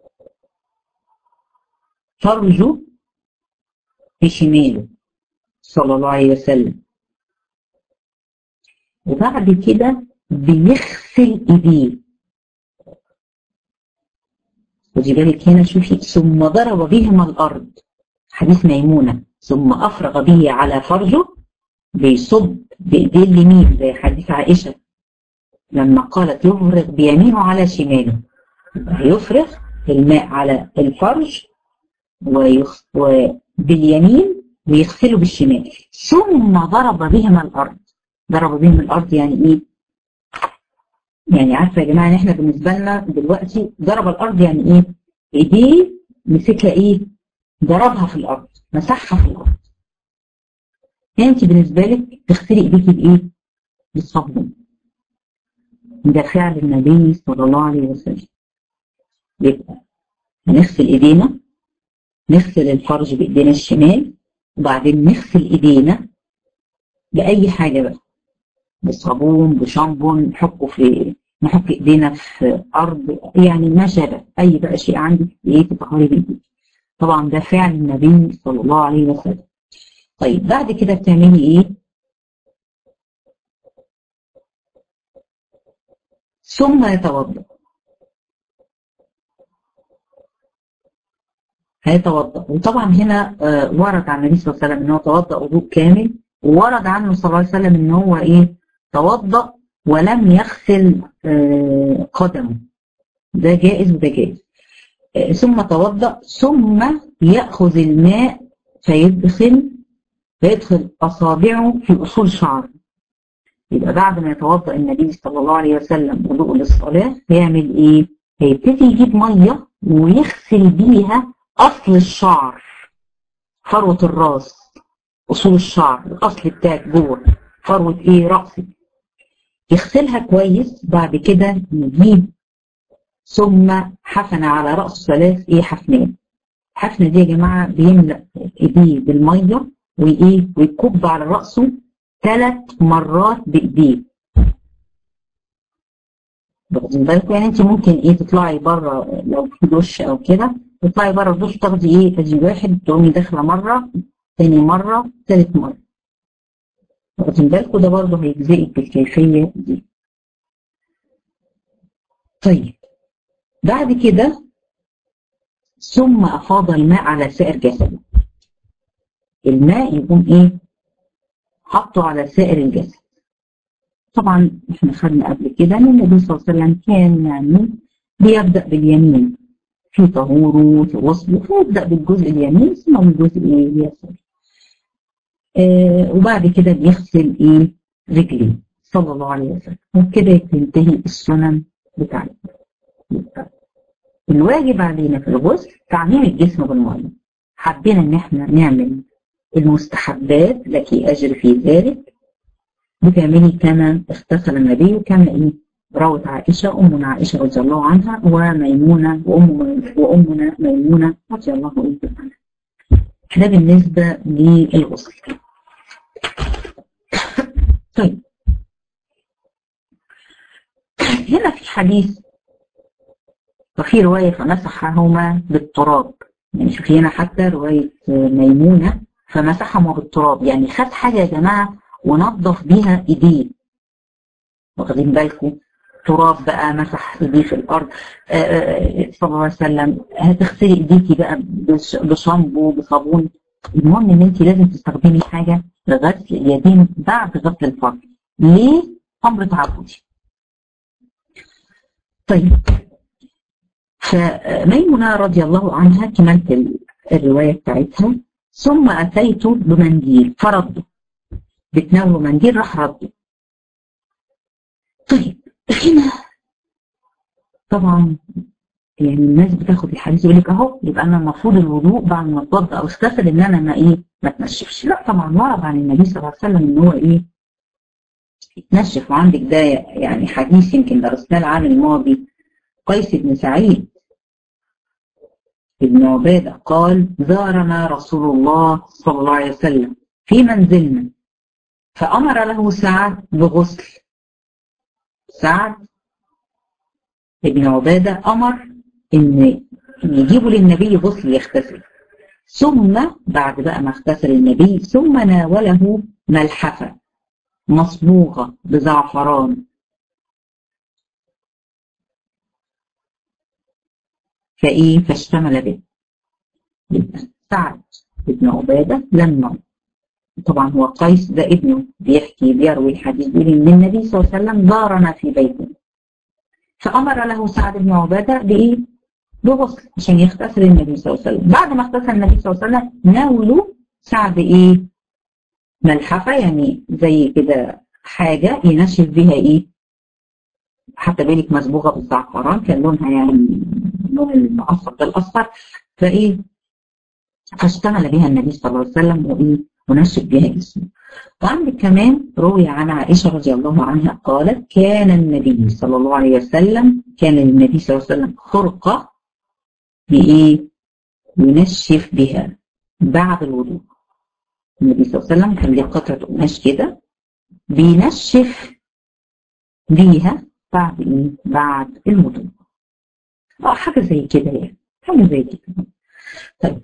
فرجه بشماله صلى الله عليه وسلم وبعد كده بيغسل ايديه خدي بالك هنا شوفي ثم ضرب بهما الارض حديث ميمونه ثم افرغ به على فرجه بيصب بايديه اليمين زي حديث عائشه لما قالت يفرغ بيمينه على شماله يفرغ الماء على الفرج ويخ... وباليمين ويغسله بالشمال ثم ضرب بهما الارض ضرب بهما الارض يعني ايه يعني عارفه يا جماعه ان احنا بالنسبه لنا دلوقتي ضرب الارض يعني ايه ايديه مسكها ايه ضربها في الارض مسحها في الارض انت بالنسبه لك تغسلي ايديكي بايه بالصابون ده فعل النبي صلى الله عليه وسلم يبقى هنغسل ايدينا نغسل الفرج بايدينا الشمال وبعدين نغسل ايدينا باي حاجه بقى بصابون بشامبون نحطه في نحط ايدينا في ارض يعني ما شابه اي بقى شيء عندك ايه تطهري بايديك طبعا ده فعل النبي صلى الله عليه وسلم طيب بعد كده بتعملي ايه ثم يتوضا هيتوضا وطبعا هنا آه ورد عن النبي صلى الله عليه وسلم ان هو توضا وضوء كامل وورد عنه صلى الله عليه وسلم ان هو ايه توضا ولم يغسل آه قدمه ده جائز وده جائز آه ثم توضا ثم ياخذ الماء فيدخل فيدخل اصابعه في اصول شعره يبقى بعد ما يتوضا النبي صلى الله عليه وسلم وضوء للصلاه هيعمل ايه؟ هيبتدي يجيب ميه ويغسل بيها اصل الشعر فروه الراس اصول الشعر الاصل بتاعك جوه فروه ايه؟ راسك يغسلها كويس بعد كده يجيب ثم حفن على راسه ثلاث ايه حفنات الحفنه دي يا جماعه بيملا ايديه بالميه وايه ويكب على راسه ثلاث مرات بايديه واخدين بالكم يعني انت ممكن ايه تطلعي بره لو في دش او كده تطلعي بره الدش تاخدي ايه تجي واحد تقومي داخله مره ثاني مره ثالث مره واخدين بالكم ده برضه هيجزئك بالكيفيه دي طيب بعد كده ثم افاض الماء على سائر جسده الماء يكون ايه حطه على سائر الجسد طبعا احنا خدنا قبل كده ان النبي صلى الله عليه وسلم كان يعني بيبدا باليمين في طهوره في غسله فيبدا بالجزء اليمين ثم بالجزء ايه اليسار آه وبعد كده بيغسل ايه رجليه صلى الله عليه وسلم وبكده تنتهي السنن بتاعتنا الواجب علينا في الغسل تعميم الجسم بالميه حبينا ان احنا نعمل المستحبات لك اجر في ذلك بتعملي كما اغتسل النبي وكما ايه روت عائشه امنا عائشه رضي الله عنها وميمونه وام وامنا ميمونه رضي الله عنها ده بالنسبه للغسل طيب هنا في حديث وفي روايه فمسحهما بالتراب يعني شوفي هنا حتى روايه ميمونه فمسحهما بالتراب يعني خد حاجه يا جماعه ونظف بيها ايديه واخدين بالكم تراب بقى مسح ايديه في الارض صلى الله عليه وسلم هتغسلي ايديكي بقى بشامبو بصابون المهم ان انت لازم تستخدمي حاجه لغسل اليدين بعد غسل الفرج ليه؟ امر تعبدي طيب فميمونه رضي الله عنها كملت الروايه بتاعتها ثم اتيت بمنديل فرده بتناوله منديل راح رده طيب هنا طبعا يعني الناس بتاخد الحديث يقول لك اهو يبقى انا المفروض الوضوء بعد ما اتوضا او اغتسل ان انا ما ايه ما اتنشفش لا طبعا ورد عن النبي صلى الله عليه وسلم ان هو ايه يتنشف وعندك ده يعني حديث يمكن درسناه العام الماضي قيس بن سعيد ابن عبادة قال زارنا رسول الله صلى الله عليه وسلم في منزلنا فأمر له سعد بغسل سعد ابن عبادة أمر إن يجيبوا للنبي غسل يغتسل ثم بعد بقى ما اغتسل النبي ثم ناوله ملحفة مصبوغة بزعفران فإيه فاشتمل به يبقى سعد ابن عبادة لما طبعا هو قيس ده ابنه بيحكي بيروي الحديث بيقول ان النبي صلى الله عليه وسلم زارنا في بيته فامر له سعد بن عباده بايه؟ بغسل عشان يغتسل النبي صلى الله عليه وسلم بعد ما اغتسل النبي صلى الله عليه وسلم ناولوا سعد ايه؟ ملحفه يعني زي كده حاجه ينشف بيها ايه؟ حتى بالك مصبوغه بالزعفران كان لونها يعني اللي هو المعصب ده الأصفر فإيه فاشتغل بها النبي صلى الله عليه وسلم وإيه ونشف بها جسمه وعندك كمان روي عن عائشة رضي الله عنها قالت كان النبي صلى الله عليه وسلم كان للنبي صلى الله عليه وسلم خرقة بإيه ينشف بها بعد الوضوء النبي صلى الله عليه وسلم كان له قطعة قماش كده بينشف بيها بعد ايه؟ بعد الوضوء. اه حاجة زي كده يعني حاجة زي كده. طيب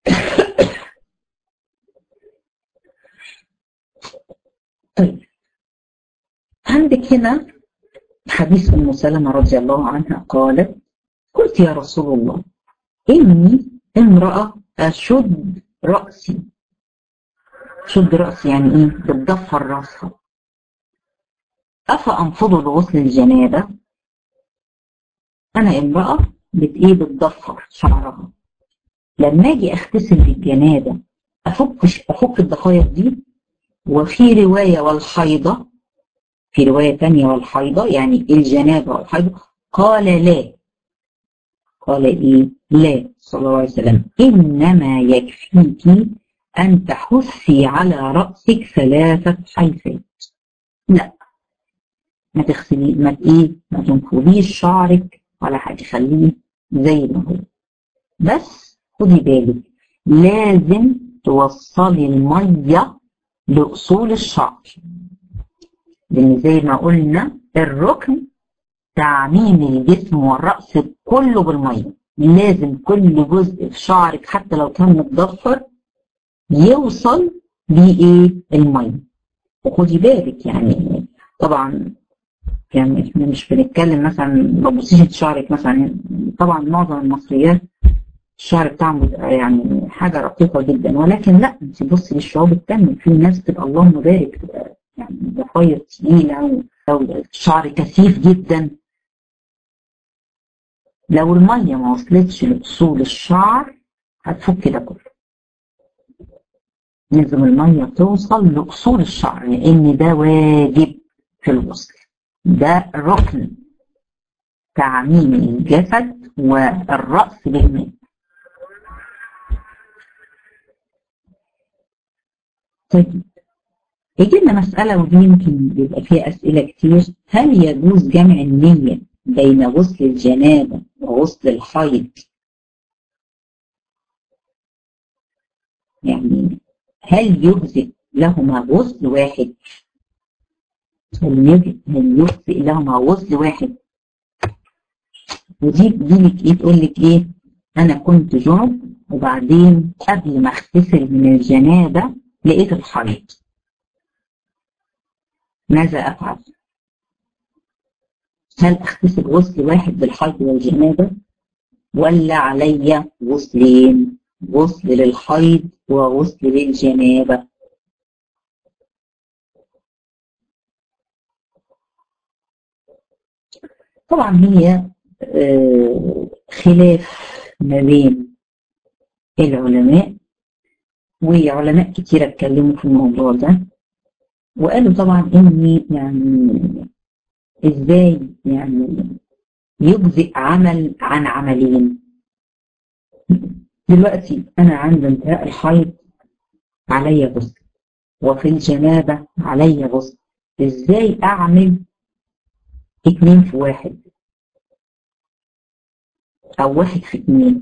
طيب عندك هنا حديث ام سلمة رضي الله عنها قالت قلت يا رسول الله إني امرأة أشد رأسي شد رأسي يعني إيه بتضفر رأسها أفأنفض لغسل الجنابة أنا امرأة بت إيه بتضفر شعرها لما أجي أغتسل بالجنابة أفك أفك الضفاير دي وفي رواية والحيضة في رواية تانية والحيضة يعني الجنابة والحيضة قال لا قال إيه لا صلى الله عليه وسلم إنما يكفيك أن تحثي على رأسك ثلاثة حيثات لا ما تغسلي ما ايه ما تنفضيش شعرك ولا حاجه خليه زي ما هو بس خدي بالك لازم توصلي الميه لاصول الشعر لان زي ما قلنا الركن تعميم الجسم والراس كله بالميه لازم كل جزء في شعرك حتى لو كان متضفر يوصل لايه الميه وخدي بالك يعني طبعا يعني احنا مش بنتكلم مثلا ما تبصيش شعرك مثلا طبعا معظم المصريات الشعر بتاعهم يعني حاجه رقيقه جدا ولكن لا انت بصي للشعوب التانية في ناس بتبقى اللهم بارك بتبقى يعني ضفاير تقيله او الشعر كثيف جدا لو الميه ما وصلتش لاصول الشعر هتفك ده كله لازم الميه توصل لاصول الشعر لان ده واجب في الغسل ده ركن تعميم الجسد والرأس بالماء طيب يجي لنا مسألة ودي يمكن بيبقى فيها أسئلة كتير هل يجوز جمع النية بين غسل الجنابة وغسل الحيض يعني هل يجزئ لهما غسل واحد هل يجزئ لهما غسل واحد ودي تجيلك ايه تقول لك ايه انا كنت جنب وبعدين قبل ما اغتسل من الجنابه لقيت الحيض ماذا افعل؟ هل اغتسل غسل واحد بالحيض والجنابه ولا علي غسلين غسل للحيض وغسل للجنابه طبعا هي خلاف ما بين العلماء وعلماء كتير اتكلموا في الموضوع ده وقالوا طبعا ان يعني ازاي يعني يجزئ عمل عن عملين دلوقتي انا عند انتهاء الحيض علي غسل وفي الجنابه علي غسل ازاي اعمل اتنين في واحد او واحد في اتنين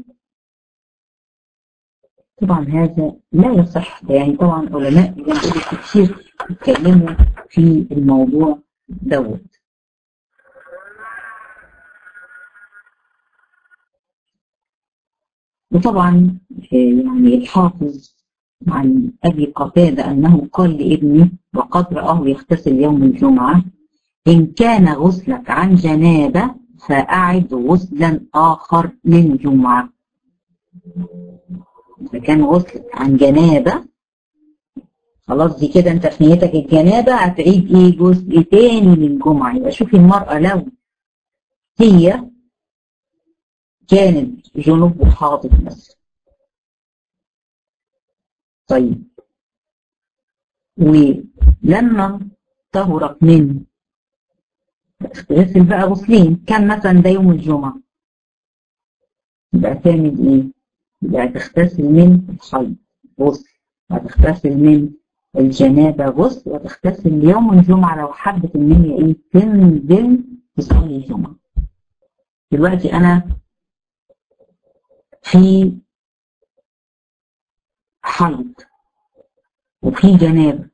طبعا هذا لا يصح يعني طبعا علماء كتير اتكلموا في الموضوع دوت وطبعا يعني الحافظ عن ابي قتاده انه قال لابنه وقد راه يغتسل يوم الجمعه ان كان غسلك عن جنابه فاعد غسلا اخر للجمعه اذا كان غسلك عن جنابه خلاص دي كده انت في نيتك الجنابه هتعيد ايه جزء تاني للجمعه يبقى شوفي المراه لو هي كانت جنوب وحاضر مثلا طيب ولما طهرت من غسل بقى غسلين كان مثلا ده يوم الجمعة يبقى تعمل ايه؟ يبقى تغتسل من الحيض غسل وتغتسل من الجنابة غسل وتغتسل يوم الجمعة لو حبت ان هي ايه تنزل تصلي الجمعة دلوقتي انا في حيض وفي جنابة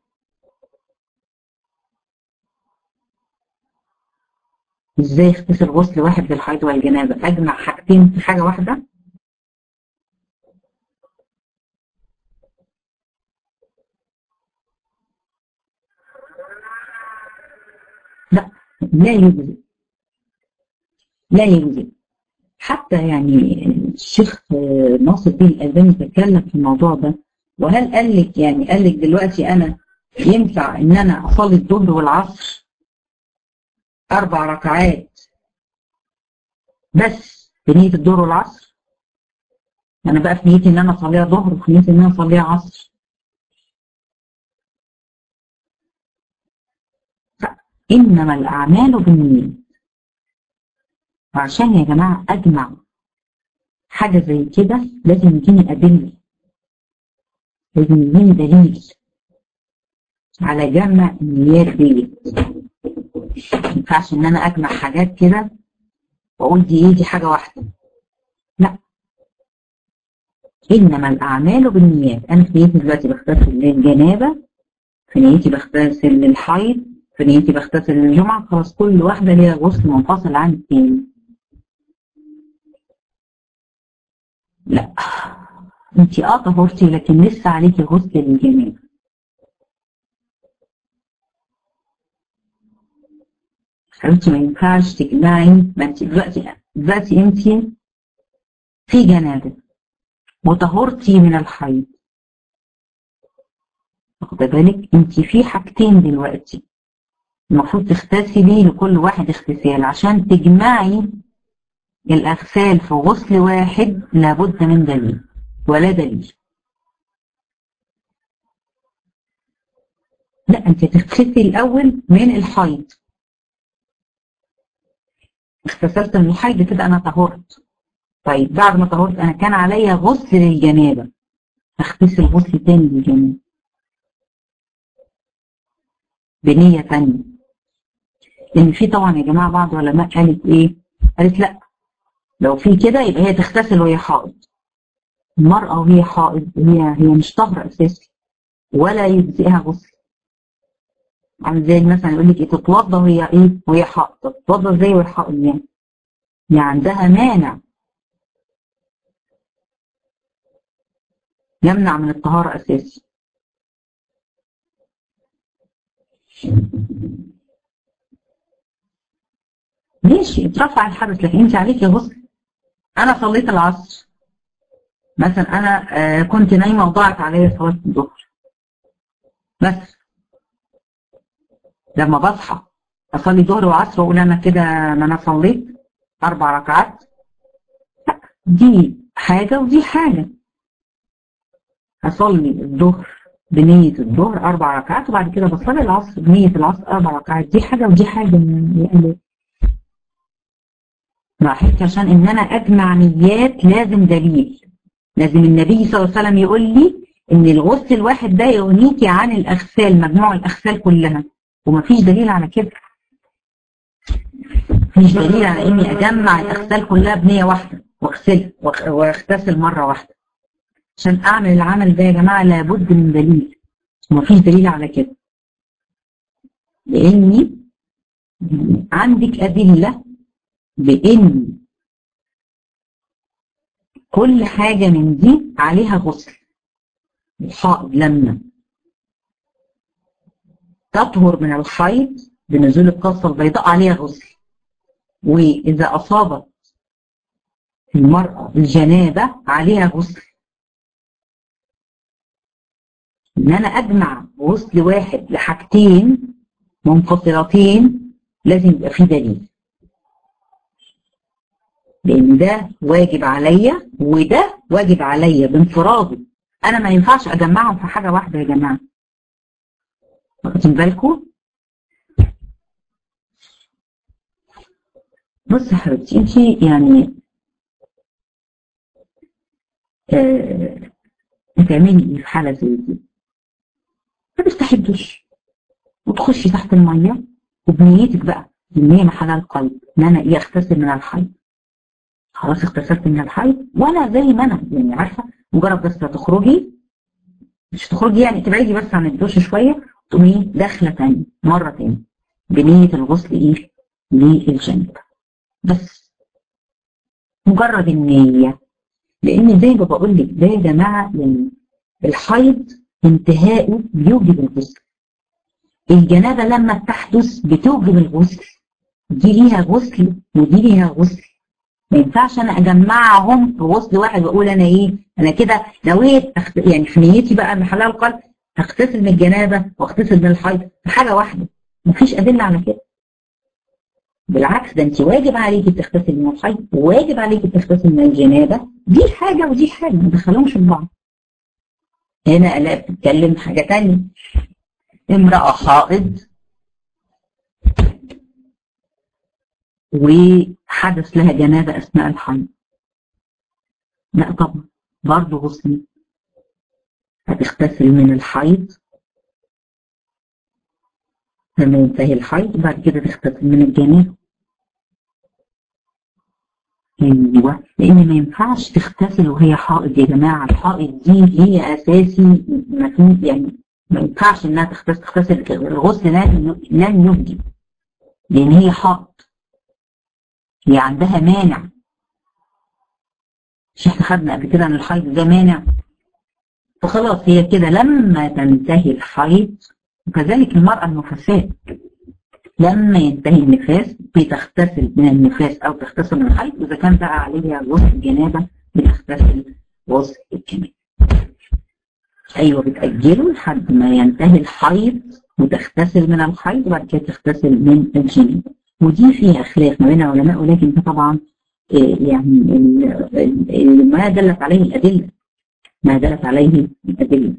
ازاي اغتسل غسل واحد للحيض والجنابة اجمع حاجتين في حاجة واحدة لا لا يجزي لا يجزي حتى يعني الشيخ ناصر الدين الألباني تكلم في الموضوع ده وهل قال لك يعني قال لك دلوقتي أنا ينفع إن أنا أصلي الظهر والعصر أربع ركعات بس بنية الظهر والعصر أنا بقى في نيتي إن أنا أصليها ظهر وفي نيتي إن أنا أصليها عصر إنما الأعمال بالنيات وعشان يا جماعة أجمع حاجة زي كده لازم يديني أدلة لازم يديني دليل على جمع النيات ديت ما ينفعش إن أنا أجمع حاجات كده وأقول دي إيه دي حاجة واحدة لا إنما الأعمال بالنيات أنا في نيتي دلوقتي بغتسل للجنابة في نيتي بغتسل للحيض في نيتي بغتسل للجمعة خلاص كل واحدة ليها غسل منفصل عن التاني لا انت اه طهرتي لكن لسه عليكي غسل للجنابة حبيبتي ما ينفعش تجمعي ما انت دلوقتي دلوقتي انت في جنابة وطهرتي من الحيض واخده بالك انت في حاجتين دلوقتي المفروض تغتسلي لكل واحد اغتسال عشان تجمعي الأغسال في غسل واحد لابد من دليل ولا دليل لا انت تغتسلي الأول من الحيض اغتسلت من الحيض كده أنا طهرت طيب بعد ما طهرت أنا كان عليا غسل للجنابة اغتسل غسل تاني للجنابة بنية تانية لان في طبعا يا جماعه بعض العلماء قالت ايه؟ قالت لا لو في كده يبقى هي تغتسل وهي حائض. المراه وهي حائض هي هي مش طاهره اساسا ولا يجزئها غسل. عامل زي مثلا يقول لك ايه تتوضى وهي ايه؟ وهي حائض، تتوضى ازاي وهي حائض يعني؟ يعني عندها مانع يمنع من الطهاره اساسا. ماشي اترفع الحدث لكن انت عليكي غسل انا صليت العصر مثلا انا آه كنت نايمه وضاعت عليا صلاه الظهر بس لما بصحى اصلي ظهر وعصر واقول انا كده ما انا صليت اربع ركعات لا دي حاجه ودي حاجه هصلي الظهر بنية الظهر أربع ركعات وبعد كده بصلي العصر بنية العصر أربع ركعات دي حاجة ودي حاجة يعني راحت عشان ان انا اجمع نيات لازم دليل لازم النبي صلى الله عليه وسلم يقول لي ان الغسل الواحد ده يغنيكي عن الاغسال مجموع الاغسال كلها ومفيش دليل على كده مفيش دليل على اني اجمع الاغسال كلها بنيه واحده واغسل واغتسل مره واحده عشان اعمل العمل ده يا جماعه لابد من دليل ومفيش دليل على كده لاني عندك ادله بإن كل حاجة من دي عليها غسل الحائض لما تطهر من الحيض بنزول القصة البيضاء عليها غسل وإذا أصابت المرأة الجنابة عليها غسل إن أنا أجمع غسل واحد لحاجتين منفصلتين لازم يبقى فيه دليل لان ده واجب عليا وده واجب عليا بانفراده انا ما ينفعش اجمعهم في حاجه واحده يا جماعه واخدين بالكم بص يا حبيبتي انت يعني آه هتعملي ايه في حالة زي دي؟ فتفتحي الدش وتخشي تحت المية وبنيتك بقى النية محلها القلب ان انا ايه اغتسل من الحيض خلاص اغتسلت من الحيض وانا زي ما انا يعني عارفة مجرد بس تخرجي مش تخرجي يعني تبعدي بس عن الدش شوية تقومي داخلة تاني مرة تاني بنية الغسل ايه للجنب بس مجرد النية لان زي ما بقول لك ده يا جماعة يعني الحيض انتهائه بيوجب الغسل الجنابة لما بتحدث بتوجب الغسل دي ليها غسل ودي ليها غسل ما ينفعش انا اجمعهم في غسل واحد واقول انا ايه انا كده نويت أخت... يعني في نيتي بقى محلها القلب اغتسل من الجنابه واغتسل من الحيض في حاجه واحده مفيش ادله على كده بالعكس ده انت واجب عليكي تغتسل من الحيض وواجب عليكي تغتسل من الجنابه دي حاجه ودي حاجه ما تدخلهمش في بعض هنا لا بتتكلم حاجه ثانيه امراه حائض وحدث لها جنابه اثناء الحيض لا طبعا برضه غسل هتغتسل من الحيض لما ينتهي الحيض وبعد كده تغتسل من الجنابة ايوه لان ما ينفعش تغتسل وهي حائض يا جماعه الحائض دي هي اساسي ما في يعني ما ينفعش انها تغتسل تغتسل الغسل لن يوجب لان هي حائض هي عندها مانع مش احنا خدنا قبل كده ان الحيض ده مانع فخلاص هي كده لما تنتهي الحيض وكذلك المرأة النفساء لما ينتهي النفاس بتغتسل من النفاس أو تغتسل من الحيض وإذا كان بقى عليها غسل الجنابة بتغتسل غسل الجنابة أيوة بتأجله لحد ما ينتهي الحيض وتغتسل من الحيض وبعد كده تغتسل من الجنابة ودي فيها خلاف ما بين العلماء ولكن ده طبعا يعني ما دلت عليه الأدلة ما دلت عليه الأدلة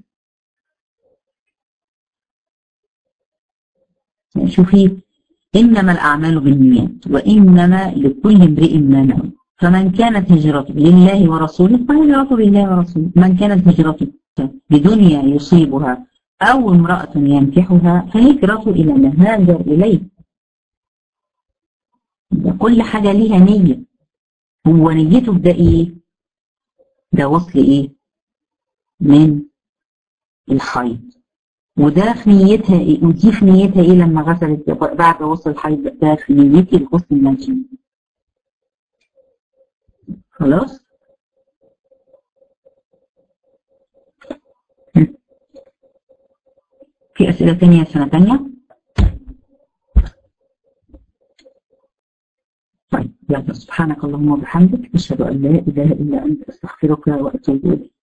شوفي إنما الأعمال بالنيات وإنما لكل امرئ ما نوى فمن كانت هجرته لله ورسوله فهجرته لله ورسوله من كانت هجرته لدنيا يصيبها أو امرأة ينكحها فهجرته إلى ما هاجر إليه كل حاجة ليها نية هو نيته ده إيه؟ ده وصل إيه؟ من الحيض وده في نيتها ايه ودي في نيتها ايه لما غسلت بعد وصل الحيض ده في نيتي الغسل المنشي خلاص في اسئله تانية سنه تانية طيب يلا سبحانك اللهم وبحمدك اشهد ان لا اله الا انت استغفرك واتوب اليك